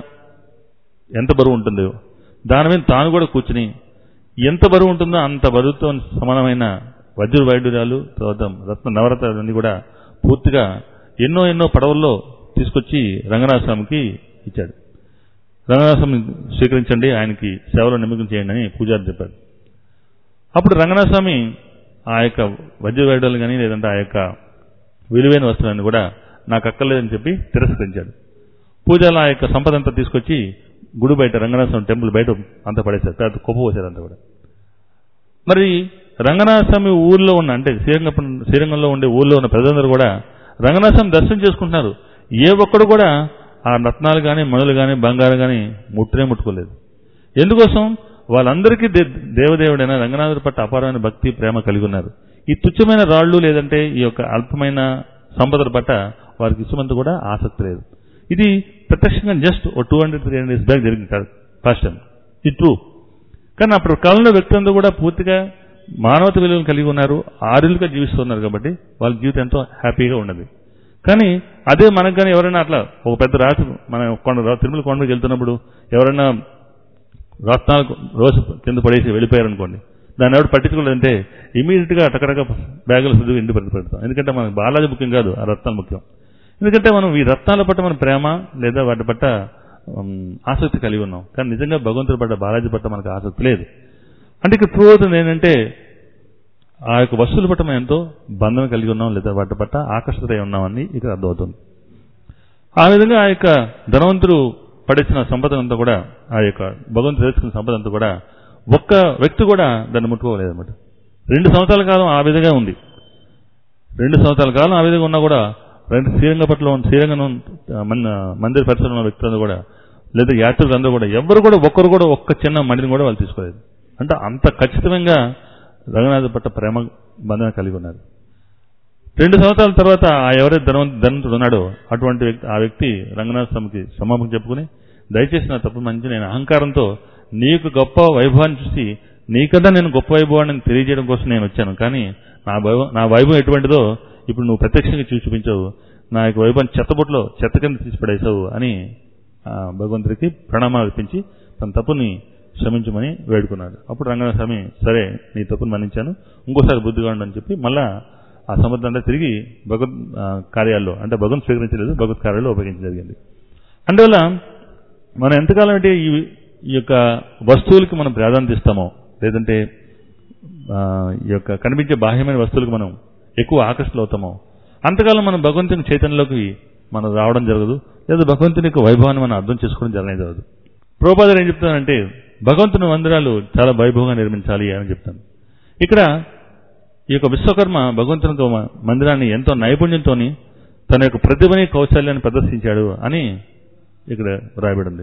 ఎంత బరువు ఉంటుందో దాని మీద తాను కూడా కూర్చుని ఎంత బరువు ఉంటుందో అంత బరువుతో సమానమైన వజ్ర వైడూర్యాలు తర్వాత రత్న నవరత్నాలన్నీ కూడా పూర్తిగా ఎన్నో ఎన్నో పడవల్లో తీసుకొచ్చి రంగనాథ స్వామికి ఇచ్చాడు రంగనాథ స్వామిని స్వీకరించండి ఆయనకి సేవలో నిమగ్నం చేయండి అని పూజారి చెప్పారు అప్పుడు రంగనాథ స్వామి ఆ యొక్క వజ్ర వైడూర్యాలు కానీ లేదంటే ఆ యొక్క విలువైన వస్తువులను కూడా నాకు అక్కర్లేదని చెప్పి తిరస్కరించాడు పూజలు ఆ యొక్క సంపద అంతా తీసుకొచ్చి గుడి బయట రంగనాథ స్వామి టెంపుల్ బయట అంతా పడేశారు తర్వాత కుప్ప పోసారు అంతా కూడా మరి రంగనాథ స్వామి ఊర్లో ఉన్న అంటే శ్రీరంగ శ్రీరంగంలో ఉండే ఊర్లో ఉన్న ప్రజలందరూ కూడా రంగనాథ స్వామి దర్శనం చేసుకుంటున్నారు ఏ ఒక్కడు కూడా ఆ రత్నాలు కానీ మణులు కానీ బంగారం కానీ ముట్టునే ముట్టుకోలేదు ఎందుకోసం వాళ్ళందరికీ దే దేవదేవుడైన రంగనాథుడి పట్ల అపారమైన భక్తి ప్రేమ కలిగి ఉన్నారు ఈ తుచ్చమైన రాళ్ళు లేదంటే ఈ యొక్క అల్పమైన సంపదల పట్ల వారికి ఇష్టమంతా కూడా ఆసక్తి లేదు ఇది ప్రత్యక్షంగా just oh two hundred three hundred back జరిగింది కాదు ఫస్ట్ టైం ఇది ట్రూ కానీ అప్పుడు కాలంలో వ్యక్తులందరూ కూడా పూర్తిగా మానవత విలువలు కలిగి ఉన్నారు ఆరులుగా జీవిస్తున్నారు కాబట్టి వాళ్ళ జీవితం ఎంతో హ్యాపీగా ఉన్నది కానీ అదే మనకు కానీ ఎవరైనా అట్లా ఒక పెద్ద రాత్రి మన కొండ రా- తిరుమల కొండ మీదకి వెళ్తున్నప్పుడు ఎవరైనా రత్నాలు రోజు కింద పడేసి వెళ్ళిపోయారనుకోండి దాన్ని ఎవరు పట్టించుకోలేదంటే ఇమీడియట్ గా టకటక బ్యాగులు సుద్దు ఇంటి పెట్టి పెడతాం ఎందుకంటే మనకు బాలాజీ ముఖ్యం కాదు ఆ రత్నాలు ముఖ్యం ఎందుకంటే మనం ఈ రత్నాల పట్ల మన ప్రేమ లేదా వాటి పట్ల ఉమ్, ఆసక్తి కలిగి ఉన్నాం కానీ నిజంగా భగవంతుడి పట్ల బాలాజీ పట్ల మనకు ఆసక్తి లేదు అంటే ఇక్కడ ప్రూవ్ అవుతుంది ఏంటంటే ఆ యొక్క వస్తువుల పట్ల మనం ఎంతో బంధం కలిగి ఉన్నాం లేదా వాటి పట్ల ఆకర్షితై ఉన్నామని ఇక్కడ అర్థమవుతుంది ఆ విధంగా ఆ యొక్క ధనవంతుడు పడేసిన సంపద అంతా కూడా ఆ యొక్క భగవంతుడు తెలుసుకున్న సంపద అంతా కూడా ఒక్క వ్యక్తి కూడా దాన్ని ముట్టుకోలేదన్నమాట రెండు సంవత్సరాల కాలం ఆ విధంగా ఉంది రెండు సంవత్సరాల కాలం ఆ విధంగా ఉన్నా కూడా రెండు శ్రీరంగ పట్ల ఉన్న శ్రీరంగం మన మందిర పరిసరంలో ఉన్న వ్యక్తులందరూ కూడా లేదా యాత్రికులందరూ కూడా ఎవరు కూడా ఒక్కరు కూడా ఒక్క చిన్న మడిని కూడా వాళ్ళు తీసుకోలేదు అంటే అంత ఖచ్చితంగా రంగనాథ పట్ల ప్రేమ బంధన కలిగి ఉన్నారు రెండు సంవత్సరాల తర్వాత ఆ ఎవరైతే ధనవంత ధనవంతుడు ఉన్నాడో అటువంటి వ్యక్తి ఆ వ్యక్తి రంగనాథ స్వామికి క్షమాపణ చెప్పుకుని దయచేసి నా తప్పు మంచి నేను అహంకారంతో నీకు గొప్ప వైభవాన్ని చూసి నీకన్నా నేను గొప్ప వైభవాన్ని తెలియజేయడం కోసం నేను వచ్చాను కానీ నా వైభవం నా వైభవం ఎటువంటిదో ఇప్పుడు నువ్వు ప్రత్యక్షంగా చూసి చూపించావు నా యొక్క వైభవాన్ని చెత్తబుట్లో చెత్త కింద తీసి పడేశావు అని ఆ భగవంతుడికి ప్రణామాలు అర్పించి తన తప్పుని క్షమించమని వేడుకున్నాడు అప్పుడు రంగనాథ స్వామి సరే నీ తప్పును మన్నించాను ఇంకోసారి బుద్ధిగా ఉండని చెప్పి మళ్ళా ఆ సంబంధం అంతా తిరిగి భగవద్ ఆ, కార్యాల్లో అంటే భగవంతు స్వీకరించలేదు భగవత్ కార్యాల్లో ఉపయోగించడం జరిగింది అందువల్ల మనం ఎంతకాలం అంటే ఈ ఈ యొక్క వస్తువులకి మనం ప్రాధాన్యత ఇస్తామో లేదంటే ఆ, ఈ యొక్క కనిపించే బాహ్యమైన వస్తువులకు మనం ఎక్కువ ఆకర్షితులు అవుతామో అంతకాలం మనం భగవంతుని చైతన్యంలోకి మనం రావడం జరగదు లేదా భగవంతుని యొక్క వైభవాన్ని మనం అర్థం చేసుకోవడం జరగనే జరగదు ప్రోపాదర్ ఏం చెప్తానంటే భగవంతుని మందిరాలు చాలా వైభవంగా నిర్మించాలి అని చెప్తాను ఇక్కడ ఈ యొక్క విశ్వకర్మ భగవంతుని యొక్క మందిరాన్ని ఎంతో నైపుణ్యంతోని తన యొక్క ప్రతిభని కౌశల్యాన్ని ప్రదర్శించాడు అని ఇక్కడ రాయబడింది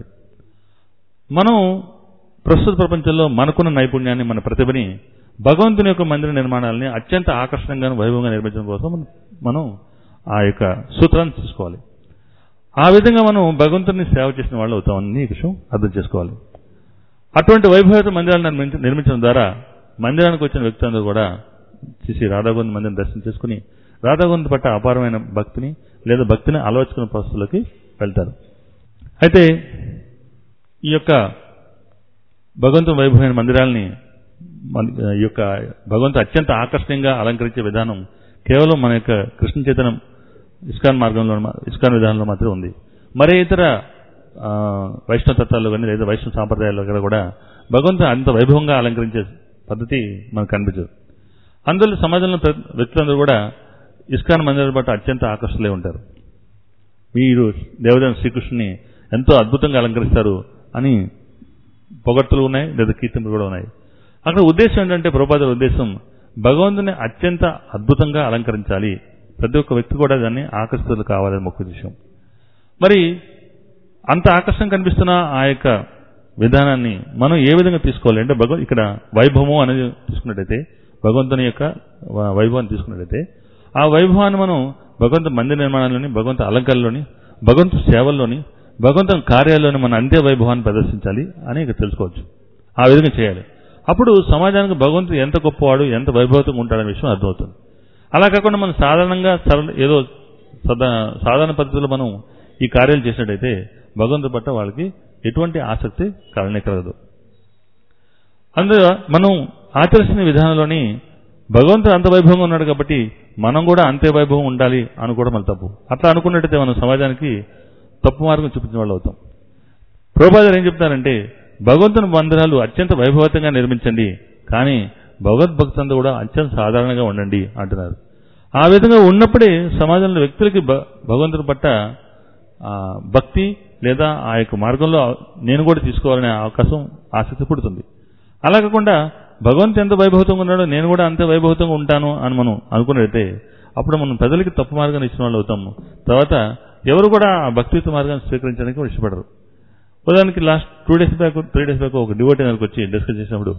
మనం ప్రస్తుత ప్రపంచంలో మనకున్న నైపుణ్యాన్ని మన ప్రతిభని భగవంతుని యొక్క మందిర నిర్మాణాలని అత్యంత ఆకర్షణంగా వైభవంగా నిర్మించడం కోసం మనం- మనం ఆ యొక్క సూత్రాన్ని తీసుకోవాలి ఆ విధంగా మనం భగవంతుని సేవ చేసిన వాళ్ళు అవుతామని ఈ విషయం అర్థం చేసుకోవాలి అటువంటి వైభవత మందిరాన్ని నిర్మించ- నిర్మించడం ద్వారా మందిరానికి వచ్చిన వ్యక్తులందరూ కూడా శ్రీ రాధాగోవింద మందిరం దర్శనం చేసుకుని రాధాగోవింద పట్ల అపారమైన భక్తిని లేదా భక్తిని ఆలోచుకున్న పరిస్థితుల్లోకి వెళ్తారు అయితే ఈ యొక్క భగవంతుని వైభవమైన మందిరాల్ని మన- ఈ యొక్క భగవంతు అత్యంత ఆకర్షణీయంగా అలంకరించే విధానం కేవలం మన యొక్క కృష్ణ చైతన్యం ఇస్కాన్ మార్గంలో మా- ఇస్కాన్ విధానంలో మాత్రమే ఉంది మరే ఇతర ఆ, వైష్ణవ తత్వాల్లో కానీ లేదా వైష్ణవ సాంప్రదాయాల్లో కూడా కూడా భగవంతుని అంత వైభవంగా అలంకరించే పద్ధతి మనకు కనిపించదు అందువల్ల సమాజంలో ప్ర- వ్యక్తులందరూ కూడా ఇస్కాన్ మందిరాల పట్ల అత్యంత ఆకర్షితులై ఉంటారు మీరు దేవదేవుని శ్రీకృష్ణుని ఎంతో అద్భుతంగా అలంకరిస్తారు అని పొగడ్తలు ఉన్నాయి లేదా కీర్తనలు కూడా ఉన్నాయి అక్కడ ఉద్దేశం ఏంటంటే ప్రభుపాద ఉద్దేశం భగవంతుని అత్యంత అద్భుతంగా అలంకరించాలి ప్రతి ఒక్క వ్యక్తి కూడా దాన్ని ఆకర్షితులు కావాలని ముఖ్య విషయం మరి అంత ఆకర్షణ కనిపిస్తున్న ఆ యొక్క విధానాన్ని మనం ఏ విధంగా తీసుకోవాలి అంటే భగవ ఇక్కడ వైభవము అనేది తీసుకున్నట్టయితే భగవంతుని యొక్క వ- వైభవాన్ని తీసుకున్నట్టయితే ఆ వైభవాన్ని మనం భగవంతు మందిర నిర్మాణంలోని భగవంతు అలంకారంలోని భగవంతు సేవల్లోని భగవంతుని కార్యాల్లోని మన అంత్య వైభవాన్ని ప్రదర్శించాలి అని ఇక్కడ తెలుసుకోవచ్చు ఆ విధంగా చేయాలి అప్పుడు సమాజానికి భగవంతుడు ఎంత గొప్పవాడు ఎంత వైభవంగా ఉంటాడనే విషయం అర్థమవుతుంది అలా కాకుండా మనం సాధారణంగా సరళ ఏదో సదా సాధారణ పద్ధతిలో మనం ఈ కార్యాలు చేసినట్టయితే భగవంతుడి పట్ల వాళ్ళకి ఎటువంటి ఆసక్తి కలనే కలగదు అందులో మనం ఆచరించిన విధానంలోని భగవంతుడు అంత వైభవంగా ఉన్నాడు కాబట్టి మనం కూడా అంతే వైభవం ఉండాలి అనుకోవడం మన తప్పు అట్లా అనుకున్నట్టయితే మనం సమాజానికి తప్పు మార్గం చూపించిన వాళ్ళు అవుతాం ప్రభుపాదారు ఏం చెప్తారంటే భగవంతుని మందిరాలు అత్యంత వైభవతంగా నిర్మించండి కానీ భగవద్భక్తులంతా కూడా అత్యంత సాధారణంగా ఉండండి అంటున్నారు ఆ విధంగా ఉన్నప్పుడే సమాజంలో వ్యక్తులకి భ- భగవంతుని పట్ల ఆ, భక్తి లేదా ఆ యొక్క మార్గంలో నేను కూడా తీసుకోవాలనే అవకాశం ఆసక్తి పుడుతుంది అలా కాకుండా భగవంతు ఎంత వైభవతంగా ఉన్నాడో నేను కూడా అంతే వైభవతంగా ఉంటాను అని మనం అనుకున్నట్టయితే అప్పుడు మనం ప్రజలకి తప్పు మార్గాన్ని ఇచ్చిన వాళ్ళు అవుతాము తర్వాత ఎవరు కూడా ఆ భక్తియుత మార్గాన్ని స్వీకరించడానికి ఇష్టపడరు ఉదాహరణకి last two days back three days back ఒక డివోటీ నాకు వచ్చి డిస్కస్ చేసినప్పుడు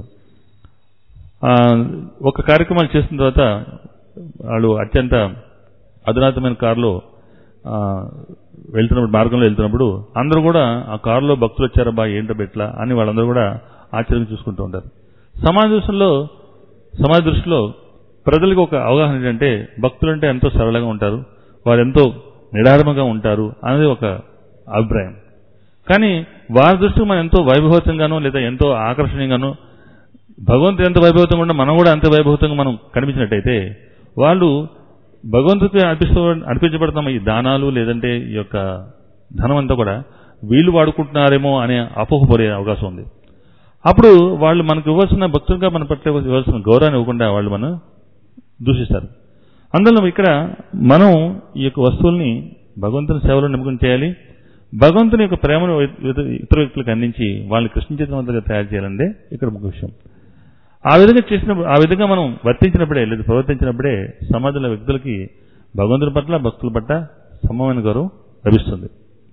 ఆ, ఒక కార్యక్రమాలు చేసిన తర్వాత వాళ్ళు అత్యంత అధునాతమైన కారులో ఆ, వెళ్తున్నప్పుడు మార్గంలో వెళ్తున్నప్పుడు అందరూ కూడా ఆ కారులో భక్తులు వచ్చారబ్బా ఏంటో ఎట్లా అని వాళ్ళందరూ కూడా ఆశ్చర్యం చూసుకుంటూ ఉంటారు సమాజ దృష్టిలో సమాజ దృష్టిలో ప్రజలకు ఒక అవగాహన ఏంటంటే భక్తులు అంటే ఎంతో సరళంగా ఉంటారు వారు ఎంతో నిడారముగా ఉంటారు అనేది ఒక అభిప్రాయం కానీ వారి దృష్టికి మనం ఎంతో వైభవతంగానో లేదా ఎంతో ఆకర్షణీయంగానో భగవంతుడు ఎంత వైభవతంగా ఉన్నా మనం కూడా అంత వైభవతంగా మనం కనిపించినట్టయితే వాళ్ళు భగవంతుడికి అర్పిస్తూ అర్పించబడుతున్న ఈ దానాలు లేదంటే ఈ యొక్క ధనం అంతా కూడా వీళ్ళు వాడుకుంటున్నారేమో అనే అపోహ పోరే అవకాశం ఉంది అప్పుడు వాళ్ళు మనకు ఇవ్వాల్సిన భక్తులుగా మన పట్ల ఇవ్వాల్సిన గౌరవాన్ని ఇవ్వకుండా వాళ్ళు మనం దూషిస్తారు అందులో ఇక్కడ మనం ఈ యొక్క వస్తువుల్ని భగవంతుని సేవలో నిమగ్నం చేయాలి భగవంతుని యొక్క ప్రేమను ఇతర ఇతర వ్యక్తులకు అందించి వాళ్ళని కృష్ణ చైతన్యవంతులుగా తయారు చేయాలంటే ఇక్కడ ఒక విషయం ఆ విధంగా చేసినప్పుడు ఆ విధంగా మనం వర్తించినప్పుడే లేదా ప్రవర్తించినప్పుడే సమాజంలో వ్యక్తులకి భగవంతుని పట్ల భక్తుల పట్ల సమమైన గౌరవం లభిస్తుంది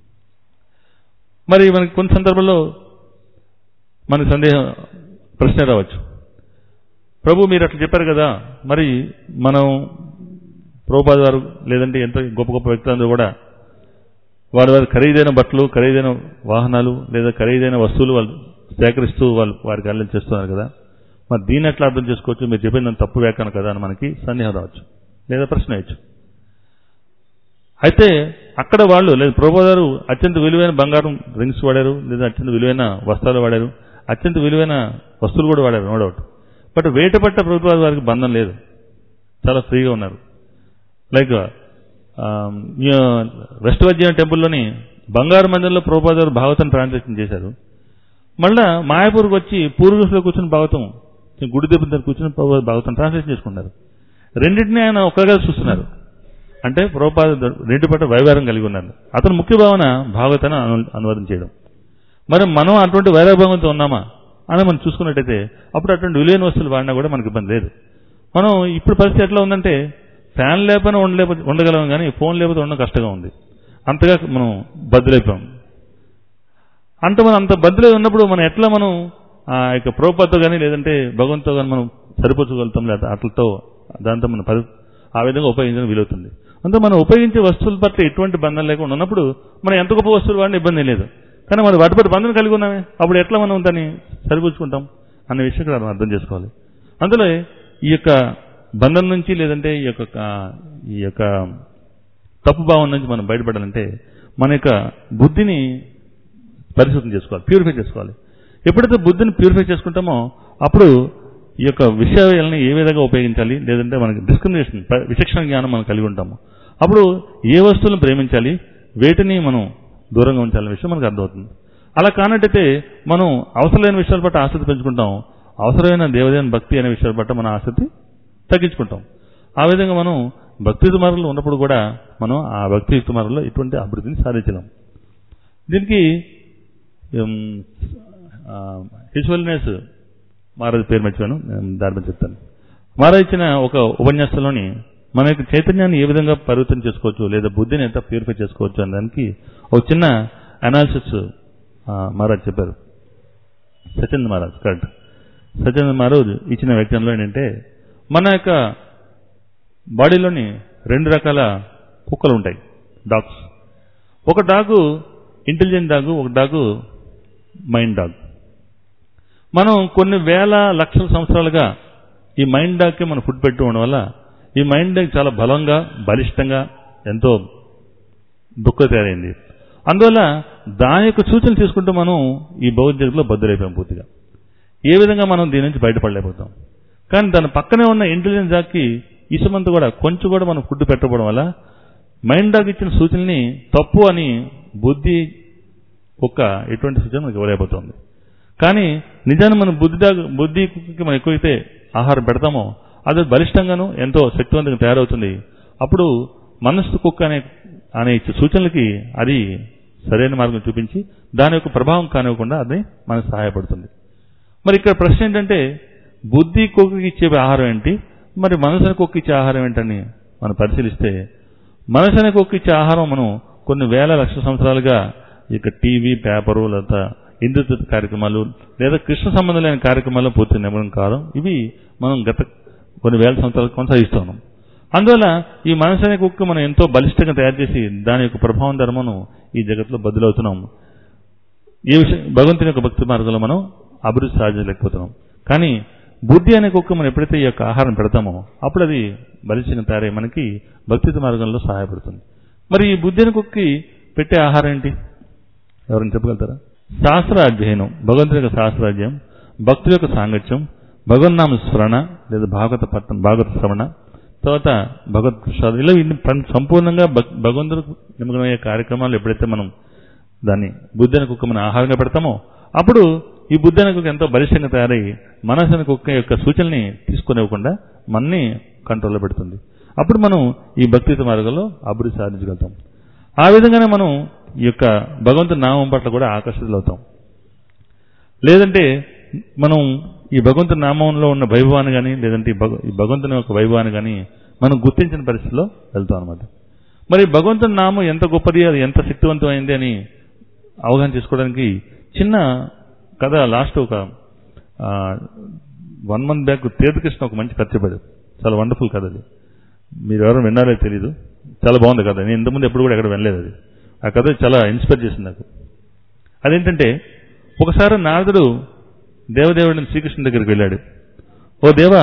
మరి మనకి కొన్ని సందర్భాల్లో మనకి సందేహం ప్రశ్న రావచ్చు ప్రభు మీరు అట్లా చెప్పారు కదా మరి మనం ప్రభుపాద వారు లేదంటే ఎంత గొప్ప గొప్ప వ్యక్తులందరూ కూడా వారి వారి ఖరీదైన బట్టలు ఖరీదైన వాహనాలు లేదా ఖరీదైన వస్తువులు వాళ్ళు సేకరిస్తూ వాళ్ళు వారి కార్యాలు చేస్తున్నారు కదా మరి దీన్ని ఎట్లా అర్థం చేసుకోవచ్చు మీరు చెప్పింది తప్పు వ్యాఖ్యానం కదా అని మనకి సందేహం రావచ్చు లేదా ప్రశ్న వేయచ్చు అయితే అక్కడ వాళ్ళు లేదా ప్రభుగారు అత్యంత విలువైన బంగారం రింగ్స్ వాడారు లేదా అత్యంత విలువైన వస్త్రాలు వాడారు అత్యంత విలువైన వస్తువులు కూడా వాడారు నో డౌట్ బట్ వేట పట్ట ప్రభుత్వాల వారికి బంధం లేదు చాలా ఫ్రీగా ఉన్నారు లైక్ వెస్ట్ వర్జీనియా టెంపుల్లోని బంగారు మందిరంలో ప్రభుపాద గారు భాగవతం ట్రాన్సాక్షన్ చేశారు మళ్ళా మాయాపూర్కి వచ్చి పూర్వీకులో కూర్చుని భాగవతం గుడి దెబ్బ దగ్గర కూర్చుని ప్రభుపాద భాగవతం ట్రాన్స్లేషన్ చేసుకున్నారు రెండింటినీ ఆయన ఒక్కగా చూస్తున్నారు అంటే ప్రభుపాద రెండు పట్ల వైవారం కలిగి ఉన్నారు అతను ముఖ్య భావన భాగవతాన్ని అను- అనువాదం చేయడం మరి మనం అటువంటి వైరాభావంతో ఉన్నామా అని మనం చూసుకున్నట్టయితే అప్పుడు అటువంటి విలువైన వస్తువులు వాడినా కూడా మనకి ఇబ్బంది లేదు మనం ఇప్పుడు పరిస్థితి ఎట్లా ఉందంటే ఫ్యాన్ లేకపోయినా ఉండలేక ఉండగలం కానీ ఫోన్ లేకపోతే ఉండడం కష్టంగా ఉంది అంతగా మనం బద్దులైపోయాం అంత మనం అంత బద్దులై ఉన్నప్పుడు మనం ఎట్లా మనం ఆ యొక్క ప్రోపతో కానీ లేదంటే భగవంతుతో కానీ మనం సరిపోచగలుగుతాం లేదా అట్లతో దాంతో మన పరి ఆ విధంగా ఉపయోగించడం వీలవుతుంది అంతే మనం ఉపయోగించే వస్తువుల పట్ల ఎటువంటి బంధం లేకుండా ఉన్నప్పుడు మనం ఎంత గొప్ప వస్తువులు వాడిన ఇబ్బంది ఏం లేదు కానీ మరి వాటి పట్ల బంధం కలిగి ఉన్నామే అప్పుడు ఎట్లా మనం దాన్ని సరిపుచ్చుకుంటాం అనే విషయం కూడా మనం అర్థం చేసుకోవాలి అందులో ఈ యొక్క బంధం నుంచి లేదంటే ఈ యొక్క ఆ, ఈ యొక్క తప్పు భావం నుంచి మనం బయటపడాలంటే మన యొక్క బుద్ధిని పరిశుద్ధం చేసుకోవాలి ప్యూరిఫై చేసుకోవాలి ఎప్పుడైతే బుద్ధిని ప్యూరిఫై చేసుకుంటామో అప్పుడు ఈ యొక్క విషయాలని ఏ విధంగా ఉపయోగించాలి లేదంటే మనకి డిస్క్రిమినేషన్ విచక్షణ జ్ఞానం మనం కలిగి ఉంటాము అప్పుడు ఏ వస్తువులను ప్రేమించాలి వేటిని మనం దూరంగా ఉంచాలనే విషయం మనకు అర్థమవుతుంది అలా కానట్టయితే మనం అవసరమైన విషయాల పట్ల ఆసక్తి పెంచుకుంటాం అవసరమైన దేవదేవుని భక్తి అనే విషయాల పట్ల మన ఆసక్తి తగ్గించుకుంటాం ఆ విధంగా మనం భక్తియుత మార్గంలో ఉన్నప్పుడు కూడా మనం ఆ భక్తియుక్త మార్గంలో ఎటువంటి అభివృద్ధిని సాధించలేం దీనికి హిజ్వల్నెస్ మహారాజు పేరు మర్చిపోయాను నేను దాని మీద చెప్తాను మహారాజు ఇచ్చిన ఒక ఉపన్యాసంలోని మన యొక్క చైతన్యాన్ని ఏ విధంగా పరివర్తన చేసుకోవచ్చు లేదా బుద్ధిని ఎంత ప్యూరిఫై చేసుకోవచ్చు అనే దానికి ఒక చిన్న అనాలిసిస్ మహారాజ్ చెప్పారు సత్యేంద్ర మహారాజ్ కరెక్ట్ సత్యేంద్ర మహారాజ్ ఇచ్చిన వ్యాఖ్యానంలో ఏంటంటే మన యొక్క బాడీలోని రెండు రకాల కుక్కలు ఉంటాయి డాగ్స్ ఒక డాగు ఇంటెలిజెంట్ డాగు ఒక డాగు మైండ్ డాగ్ మనం కొన్ని వేల లక్షల సంవత్సరాలుగా ఈ మైండ్ డాగ్కి మనం ఫుడ్ పెట్టు ఉండడం వల్ల ఈ మైండ్ డాగ్ చాలా బలంగా బలిష్టంగా ఎంతో దుఃఖ తయారైంది అందువల్ల దాని యొక్క సూచనలు తీసుకుంటూ మనం ఈ భౌతిక జగత్తులో బద్దులైపోయాం పూర్తిగా ఏ విధంగా మనం దీని నుంచి బయటపడలేకపోతాం కానీ దాని పక్కనే ఉన్న ఇంటెలిజెన్స్ డాగ్కి ఇసుమంతా కూడా కొంచెం కూడా మనం ఫుడ్ పెట్టకపోవడం వల్ల మైండ్ డాగ్ ఇచ్చిన సూచనల్ని తప్పు అని బుద్ధి కుక్క ఎటువంటి సూచన మనకు ఇవ్వలేకపోతుంది కానీ నిజాన్ని మన బుద్ధి డాగ్ బుద్ధి కుక్కకి మనం ఎక్కువైతే ఆహారం పెడతామో అది బలిష్టంగాను ఎంతో శక్తివంతంగా తయారవుతుంది అప్పుడు మనస్సు కుక్క అనే అనే ఇచ్చే సూచనలకి అది సరైన మార్గం చూపించి దాని యొక్క ప్రభావం కానివ్వకుండా అది మనకు సహాయపడుతుంది మరి ఇక్కడ ప్రశ్న ఏంటంటే బుద్ధి కుక్కకి ఇచ్చే ఆహారం ఏంటి మరి మనసుని కుక్క ఇచ్చే ఆహారం ఏంటని మనం పరిశీలిస్తే మనసుని కుక్క ఇచ్చే ఆహారం మనం కొన్ని వేల లక్షల సంవత్సరాలుగా ఇక టీవీ పేపరు లేదా హిందుత్వ కార్యక్రమాలు లేదా కృష్ణ సంబంధమైన కార్యక్రమాల్లో పూర్తి నిమగ్నం కాదు ఇవి మనం గత కొన్ని వేల సంవత్సరాలు కొనసాగిస్తున్నాం అందువల్ల ఈ మనసు అనే కుక్క మనం ఎంతో బలిష్టంగా తయారు చేసి దాని యొక్క ప్రభావం ద్వారా మనం ఈ జగత్తులో బదులవుతున్నాం ఈ విషయం భగవంతుని యొక్క భక్తి మార్గంలో మనం అభివృద్ధి సాధించలేకపోతున్నాం కానీ బుద్ధి అనే కుక్క మనం ఎప్పుడైతే ఈ యొక్క ఆహారం పెడతామో అప్పుడు అది బలిష్టంగా తయారై మనకి భక్తి మార్గంలో సహాయపడుతుంది మరి ఈ బుద్ధి అనే కుక్కకి పెట్టే ఆహారం ఏంటి ఎవరైనా చెప్పగలుగుతారా శాస్త్ర అధ్యయనం భగవంతుని యొక్క శాస్త్రాధ్యయం భక్తుల యొక్క సాంగత్యం భగవన్నామ స్మరణ లేదా భాగవత పట్టణం భాగవత శ్రవణ తర్వాత భగవత్ ప్రసాద్ ఇలా ఇన్ని పం- సంపూర్ణంగా భక్- భగవంతుడికి నిమగ్నమయ్యే కార్యక్రమాలు ఎప్పుడైతే మనం దాన్ని బుద్ధి కుక్క మనం ఆహారంగా పెడతామో అప్పుడు ఈ బుద్ధి అనే కుక్క ఎంతో బలిష్టంగా తయారై మనసు అనే కుక్క యొక్క సూచనల్ని తీసుకునివ్వకుండా మనని కంట్రోల్లో పెడుతుంది అప్పుడు మనం ఈ భక్తి మార్గంలో అభివృద్ధి సాధించగలుగుతాం ఆ విధంగానే మనం ఈ యొక్క భగవంతుని నామం పట్ల కూడా ఆకర్షితులవుతాం లేదంటే మనం ఈ భగవంతుని నామంలో ఉన్న వైభవాన్ని కానీ లేదంటే ఈ భగ- ఈ భగవంతుని యొక్క వైభవాన్ని కానీ మనం గుర్తించిన పరిస్థితిలో వెళ్తాం అనమాట మరి భగవంతుని నామం ఎంత గొప్పది అది ఎంత శక్తివంతమైంది అని అవగాహన చేసుకోవడానికి చిన్న కథ లాస్ట్ ఒక వన్ మంత్ బ్యాక్ తీర్థకృష్ణ ఒక మంచి కథ చెప్పాడు చాలా వండర్ఫుల్ కథ అది మీరు ఎవరు విన్నారో తెలీదు చాలా బాగుంది కథ నేను ఇంతకుముందు ఎప్పుడు కూడా ఎక్కడ వినలేదు అది ఆ కథ చాలా ఇన్స్పైర్ చేసింది నాకు అదేంటంటే ఒకసారి నారదుడు దేవదేవుడిని శ్రీకృష్ణుడి దగ్గరికి వెళ్ళాడు ఓ దేవా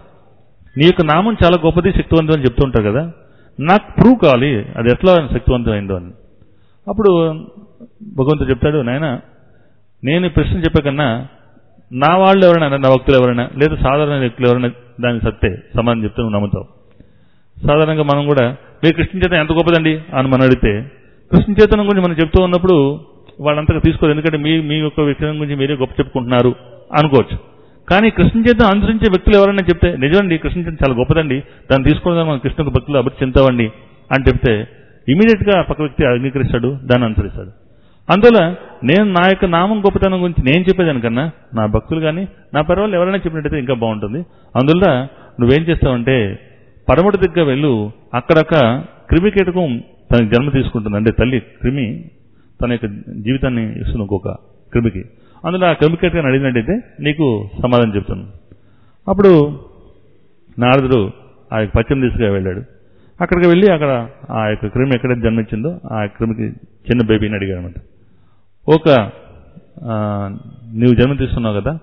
నీ యొక్క నామం చాలా గొప్పది శక్తివంతం అని చెప్తూ ఉంటారు కదా నాకు ప్రూవ్ కావాలి అది ఎట్లా శక్తివంతమైందో అని అప్పుడు భగవంతుడు చెప్తాడు నాయన నేను ఈ ప్రశ్న చెప్పే కన్నా నా వాళ్ళు ఎవరైనా నా భక్తులు ఎవరైనా లేదా సాధారణ వ్యక్తులు ఎవరైనా దాని సత్తే సమాధానం చెప్తే నువ్వు నమ్ముతావు సాధారణంగా మనం కూడా మీ కృష్ణ చైతన్యం ఎంత గొప్పదండి అని మనం అడిగితే కృష్ణ చైతన్యం గురించి మనం చెప్తూ ఉన్నప్పుడు వాళ్ళంతగా తీసుకోరు ఎందుకంటే మీ మీ యొక్క వ్యక్తిత్వం గురించి మీరే గొప్ప చెప్పుకుంటున్నారు అనుకోవచ్చు కానీ కృష్ణ చైతన్యం అనుసరించే వ్యక్తులు ఎవరైనా చెప్తే నిజమండి కృష్ణ చైతన్యం చాలా గొప్పదండి దాన్ని తీసుకోవడం మనం కృష్ణకు భక్తులు అభివృద్ధి చెందామండి అని చెప్తే ఇమీడియట్ గా పక్క వ్యక్తి అంగీకరిస్తాడు దాన్ని అనుసరిస్తాడు అందువల్ల నేను నా యొక్క నామం గొప్పతనం గురించి నేను చెప్పేదానికన్నా నా భక్తులు కానీ నా పర్వాలు ఎవరైనా చెప్పినట్టయితే ఇంకా బాగుంటుంది అందువల్ల నువ్వేం చేస్తావంటే పరమటి దగ్గర వెళ్ళు అక్కడక్క క్రిమి కీటకం తన జన్మ తీసుకుంటుంది అంటే తల్లి క్రిమి తన యొక్క జీవితాన్ని ఇస్తుంది ఇంకొక క్రిమికి అందులో ఆ క్రిమి కీటకాన్ని అడిగినట్టయితే నీకు సమాధానం చెప్తాను అప్పుడు నారదుడు ఆ యొక్క పశ్చిమ దిశగా వెళ్ళాడు అక్కడికి వెళ్ళి అక్కడ ఆ యొక్క క్రిమి ఎక్కడైతే జన్మించిందో ఆ క్రిమికి చిన్న బేబీని అడిగాడు అనమాట ఒక ఆ, నీవు జన్మ తీసుకున్నావు కదా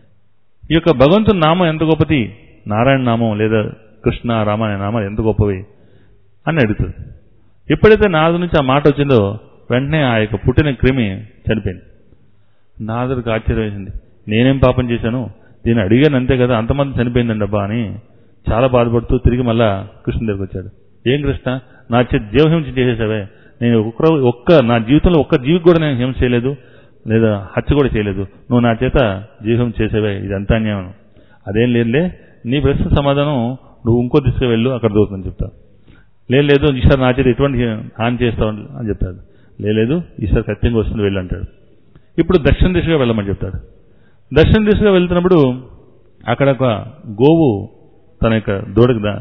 ఈ యొక్క భగవంతుని నామం ఎంత గొప్పది నారాయణ నామం లేదా కృష్ణ రామ అనే నామాలు ఎంత గొప్పవి అని అడుగుతుంది ఎప్పుడైతే నారదు నుంచి ఆ మాట వచ్చిందో వెంటనే ఆ యొక్క పుట్టిన క్రిమి చనిపోయింది నారదుడికి ఆశ్చర్యం వేసింది నేనేం పాపం చేశాను దీన్ని అడిగాను అంతే కదా అంతమంది చనిపోయిందండి అబ్బా అని చాలా బాధపడుతూ తిరిగి మళ్ళా కృష్ణ దగ్గరికి వచ్చాడు ఏం కృష్ణ నా చేతి జీవహింస చేసేసావే నేను ఒక్క ఒక్క నా జీవితంలో ఒక్క జీవికి కూడా నేను హింస చేయలేదు లేదా హత్య కూడా చేయలేదు నువ్వు నా చేత జీవం చేసేవే ఇదంతా అన్యాయం అదేం లేదులే నీ ప్రశ్న సమాధానం నువ్వు ఇంకో దిశగా వెళ్ళు అక్కడ దొరుకుతుందని చెప్తా లేదు లేదు ఈసారి నా చేత ఎటువంటి హాని చేస్తావు అని చెప్తాడు "లేదు, లేదు ఈసారి ఖచ్చితంగా వస్తుంది వెళ్ళు అంటాడు ఇప్పుడు దక్షిణ దిశగా వెళ్ళమని చెప్తాడు దక్షిణ దిశగా వెళ్తున్నప్పుడు అక్కడ ఒక గోవు తన యొక్క దూడకి దా-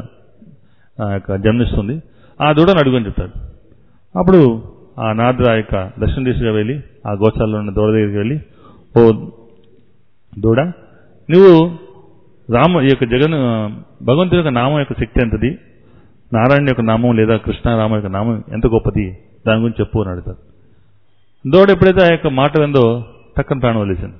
ఆ యొక్క జన్మిస్తుంది ఆ దూడను అడుగుని చెప్తాడు అప్పుడు ఆ నారదుడు ఆ యొక్క దక్షిణ దిశగా వెళ్ళి ఆ గోశాలలో ఉన్న దూడ దగ్గరికి వెళ్ళి ఓ దూడ నువ్వు రాము ఈ యొక్క జగన్ భగవంతుని యొక్క నామం యొక్క శక్తి ఎంతది నారాయణ యొక్క నామం లేదా కృష్ణ రామ యొక్క నామం ఎంత గొప్పది దాని గురించి చెప్పు అని అడుగుతారు దూడ ఎప్పుడైతే ఆ యొక్క మాట విందో టక్కన ప్రాణం వదిలేసింది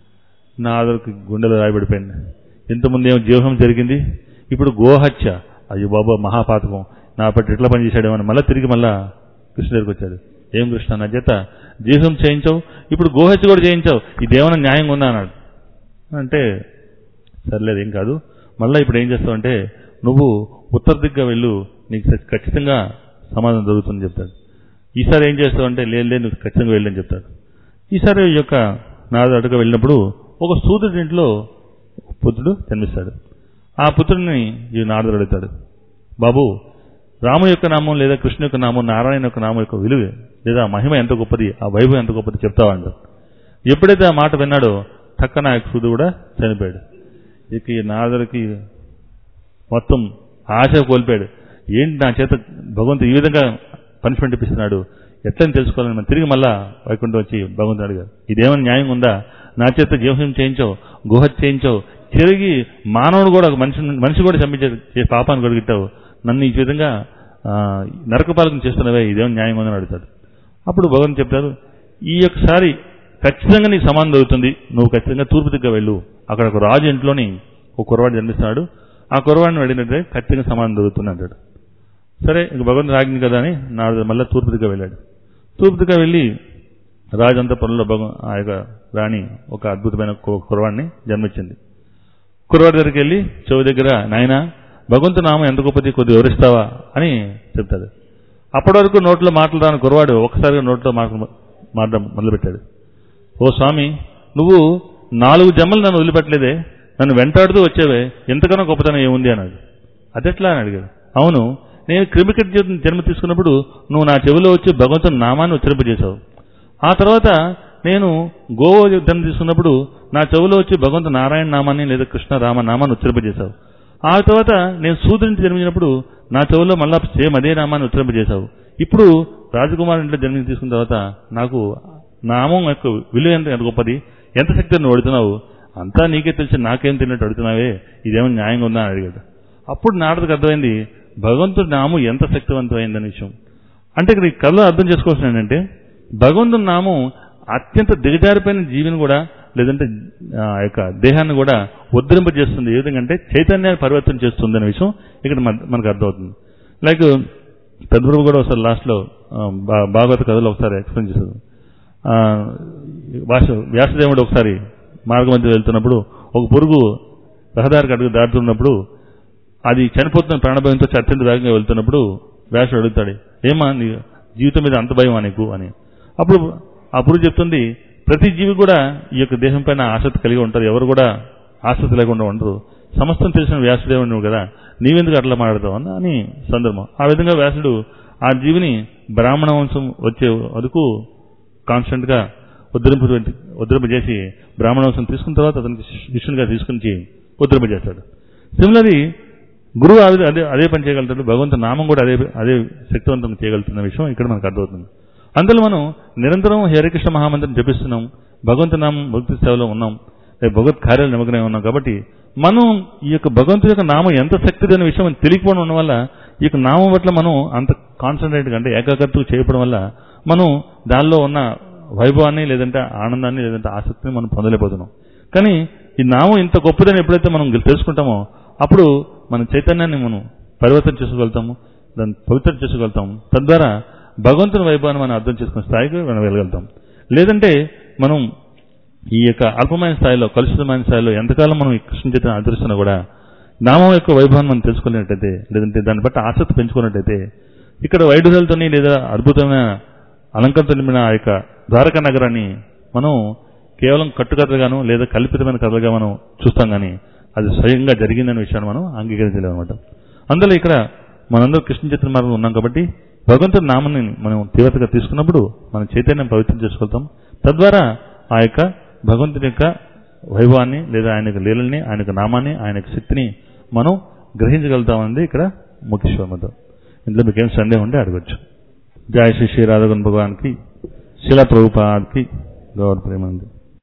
నా ఆదరికి గుండెలో రాయబడిపోయింది ఇంతకుముందు ఏమో జీవహం జరిగింది ఇప్పుడు గోహత్య అయ్యో బాబా మహాపాతకం నా పట్టి ఎట్లా పనిచేశాడేమో అని మళ్ళీ తిరిగి మళ్ళా కృష్ణ దగ్గరికి వచ్చాడు ఏం కృష్ణ నా చేత జీవం చేయించావు ఇప్పుడు గోహత్య కూడా చేయించావు ఇదేమైనా న్యాయంగా ఉందా అన్నాడు అంటే సర్లేదు ఏం కాదు మళ్ళీ ఇప్పుడు ఏం చేస్తావు అంటే నువ్వు ఉత్తర దిగ్గా వెళ్ళు నీకు ఖ- ఖచ్చితంగా సమాధానం దొరుకుతుందని చెప్తాడు ఈసారి ఏం చేస్తావు అంటే లేదు లేదు నువ్వు ఖచ్చితంగా వెళ్ళని చెప్తాడు ఈసారి ఈ యొక్క నారదు అడుగు వెళ్ళినప్పుడు ఒక సూర్యుడి ఇంట్లో పుత్రుడు జన్మిస్తాడు ఆ పుత్రుడిని ఈ నారదుడు అడుగుతాడు బాబు రాము యొక్క నామం లేదా కృష్ణ యొక్క నామం నారాయణ యొక్క నామం యొక్క విలువ లేదా ఆ మహిమ ఎంత గొప్పది ఆ వైభవం ఎంత గొప్పది చెప్తావా అంటారు ఎప్పుడైతే ఆ మాట విన్నాడో టక్కన ఆ యొక్క సూర్యుడు కూడా చనిపోయాడు ఇక ఈ నారదుడికి మొత్తం ఆశ కోల్పోయాడు ఏంటి నా చేత భగవంతుడు ఈ విధంగా పనిష్మెంట్ ఇప్పిస్తున్నాడు ఎట్లని తెలుసుకోవాలని మనం తిరిగి మళ్ళా వైకుంఠం వచ్చి భగవంతుడు అడిగారు ఇదేమైనా న్యాయం ఉందా నా చేత జీవహం చేయించావు గుహత్య చేయించావు తిరిగి మానవుడు కూడా ఒక మనిషి మనిషి కూడా చంపించే చే- పాపాన్ని కొడుగుతావు నన్ను ఈ విధంగా ఆ, నరకపాలకం చేస్తున్నవే ఇదేమైనా న్యాయం ఉందని అడుగుతాడు అప్పుడు భగవంతుడు చెప్తారు ఈ యొక్కసారి ఖచ్చితంగా నీకు సమానం దొరుకుతుంది నువ్వు ఖచ్చితంగా తూర్పు దిగ్గా వెళ్ళు అక్కడ ఒక రాజు ఇంట్లోని ఒక కురవాడు జన్మిస్తున్నాడు ఆ కురవాడిని వెళ్ళినట్టే ఖచ్చితంగా సమానం దొరుకుతుంది అంటాడు సరే ఇంక భగవంతుడు ఆగింది కదా అని నాడు మళ్ళీ తూర్పు దిగ్గా వెళ్ళాడు తూర్పు దిగ్గా వెళ్ళి రాజంతపురంలో భగ ఆ యొక్క రాణి ఒక అద్భుతమైన కు- కురవాడిని జన్మించింది కురవాడి దగ్గరికి వెళ్ళి చెవి దగ్గర నాయన భగవంతు నామం ఎంత గొప్పది కొద్ది వివరిస్తావా అని చెప్తాడు అప్పటి వరకు నోట్లో మాటలు రాని కురవాడు ఒక్కసారిగా నోట్లో మాటలు మాట్లాడడం మొదలుపెట్టాడు ఓ స్వామి నువ్వు నాలుగు జన్మలు నన్ను వదిలిపెట్టలేదే నన్ను వెంటాడుతూ వచ్చేవే ఎంతకన్నా గొప్పతనం ఏముంది అన్నాడు అదెట్లా అని అడిగాడు అవును నేను క్రిమికెట్ జీవితం జన్మ తీసుకున్నప్పుడు నువ్వు నా చెవిలో వచ్చి భగవంతుని నామాన్ని ఉచ్చరింపజేశావు ఆ తర్వాత నేను గోవా జన్మ తీసుకున్నప్పుడు నా చెవిలో వచ్చి భగవంతు నారాయణ నామాన్ని లేదా కృష్ణ రామ నామాన్ని ఉచ్చరింపజేశావు ఆ తర్వాత నేను సూర్యుని జన్మించినప్పుడు నా చెవిలో మళ్ళా సేమ్ అదే నామాన్ని ఉచ్చరింపజేశావు ఇప్పుడు రాజకుమార్ ఇంట్లో జన్మ తీసుకున్న తర్వాత నాకు నామం యొక్క విలువ ఎంత ఎంత గొప్పది ఎంత శక్తి నువ్వు అడుగుతున్నావు అంతా నీకే తెలిసి నాకేం తిన్నట్టు అడుగుతున్నావే ఇదేమో న్యాయంగా ఉందా అని అడిగాడు అప్పుడు నారదుకు అర్థమైంది భగవంతుడి నామం ఎంత శక్తివంతమైందనే విషయం అంటే ఇక్కడ ఈ కథలో అర్థం చేసుకోవాల్సిన ఏంటంటే భగవంతుని నామం అత్యంత దిగజారిపోయిన జీవిని కూడా లేదంటే ఆ యొక్క దేహాన్ని కూడా ఉద్ధరింపజేస్తుంది ఏ విధంగా అంటే చైతన్యాన్ని పరివర్తన చేస్తుంది అనే విషయం ఇక్కడ మన- మనకు అర్థమవుతుంది లైక్ పెద్దప్రభు కూడా ఒకసారి లాస్ట్లో ఆ, భా- భాగవత కథలో ఒకసారి ఎక్స్ప్లెయిన్ చేశారు ఆ, వాస వ్యాసదేవుడు ఒకసారి మార్గ మధ్య వెళ్తున్నప్పుడు ఒక పురుగు రహదారికి అడుగు దాటుతున్నప్పుడు అది చనిపోతున్న ప్రాణభయంతో అత్యంత వేగంగా వెళ్తున్నప్పుడు వ్యాసుడు అడుగుతాడు ఏమా నీ జీవితం మీద అంత భయమా నీకు అని అప్పుడు ఆ పురుగు చెప్తుంది ప్రతి జీవి కూడా ఈ యొక్క దేహం పైన ఆసక్తి కలిగి ఉంటారు ఎవరు కూడా ఆసక్తి లేకుండా ఉండరు సమస్తం తెలిసిన వ్యాసుదేవుడు నువ్వు కదా నీవెందుకు అట్లా మాట్లాడతావు అని అని సందర్భం ఆ విధంగా వ్యాసుడు ఆ జీవిని బ్రాహ్మణ వంశం వచ్చే వరకు కాన్స్టెంట్ గా ఉద్ధరింపు ఉద్ధరింపజేసి బ్రాహ్మణ వంశం తీసుకున్న తర్వాత అతనికి శిష్యునిగా తీసుకుని ఉద్ధరింపజేస్తాడు సిమిలర్లీ గురువు అదే అదే అదే పని చేయగలుగుతాడు భగవంతు నామం కూడా అదే అదే శక్తివంతం చేయగలుగుతున్న విషయం ఇక్కడ మనకు అర్థమవుతుంది అందులో మనం నిరంతరం హరికృష్ణ మహామంత్రం జపిస్తున్నాం భగవంతు నామం భక్తి సేవలో ఉన్నాం లేదా భగవత్ కార్యాలు నిమగ్నమై ఉన్నాం కాబట్టి మనం ఈ యొక్క భగవంతుడి యొక్క నామం ఎంత శక్తిది అనే విషయం మనకు తెలియకపోవడం ఉండడం వల్ల ఈ యొక్క నామం పట్ల మనం అంత కాన్సన్ట్రేట్గా అంటే ఏకాగ్రతగా చేయడం వల్ల మనం దానిలో ఉన్న వైభవాన్ని లేదంటే ఆనందాన్ని లేదంటే ఆసక్తిని మనం పొందలేకపోతున్నాం కానీ ఈ నామం ఇంత గొప్పదని ఎప్పుడైతే మనం తెలుసుకుంటామో అప్పుడు మన చైతన్యాన్ని మనం పరివర్తన చేసుకోగలుగుతాము దాన్ని పవిత్ర చేసుకోగలుగుతాము తద్వారా భగవంతుని వైభవాన్ని మనం అర్థం చేసుకునే స్థాయికి మనం వెళ్ళగలుగుతాం లేదంటే మనం ఈ యొక్క అల్పమైన స్థాయిలో కలుషితమైన స్థాయిలో ఎంతకాలం మనం ఈ కృష్ణ చైతన్యం ఆచరిస్తున్నా కూడా నామం యొక్క వైభవాన్ని మనం తెలుసుకున్నట్టయితే లేదంటే దాన్ని బట్టి ఆసక్తి పెంచుకున్నట్టయితే ఇక్కడ వైడుదలతోని లేదా అద్భుతమైన అలంకరణతో నిండిన ఆ యొక్క ద్వారకా నగరాన్ని మనం కేవలం కట్టుకథలుగాను లేదా కల్పితమైన కథలుగా మనం చూస్తాం కానీ అది స్వయంగా జరిగిందనే విషయాన్ని మనం అంగీకరించలేము అనమాట అందులో ఇక్కడ మనందరూ కృష్ణ చైతన్య మార్గంలో ఉన్నాం కాబట్టి భగవంతుడి నామాన్ని మనం తీవ్రతగా తీసుకున్నప్పుడు మన చైతన్యం పవిత్రం చేసుకోగలుగుతాం తద్వారా ఆ యొక్క భగవంతుని యొక్క వైభవాన్ని లేదా ఆయన యొక్క లీలల్ని ఆయన యొక్క నామాన్ని ఆయన యొక్క శక్తిని మనం గ్రహించగలుగుతామన్నది ఇక్కడ ముఖ్య శోమతో ఇందులో మీకు ఏం సందేహం ఉంటే అడగచ్చు జయ శ్రీ శ్రీ రాధగున్ భగవాన్కి శిలా ప్రభుపాద్కి గౌరవ ప్రేమంది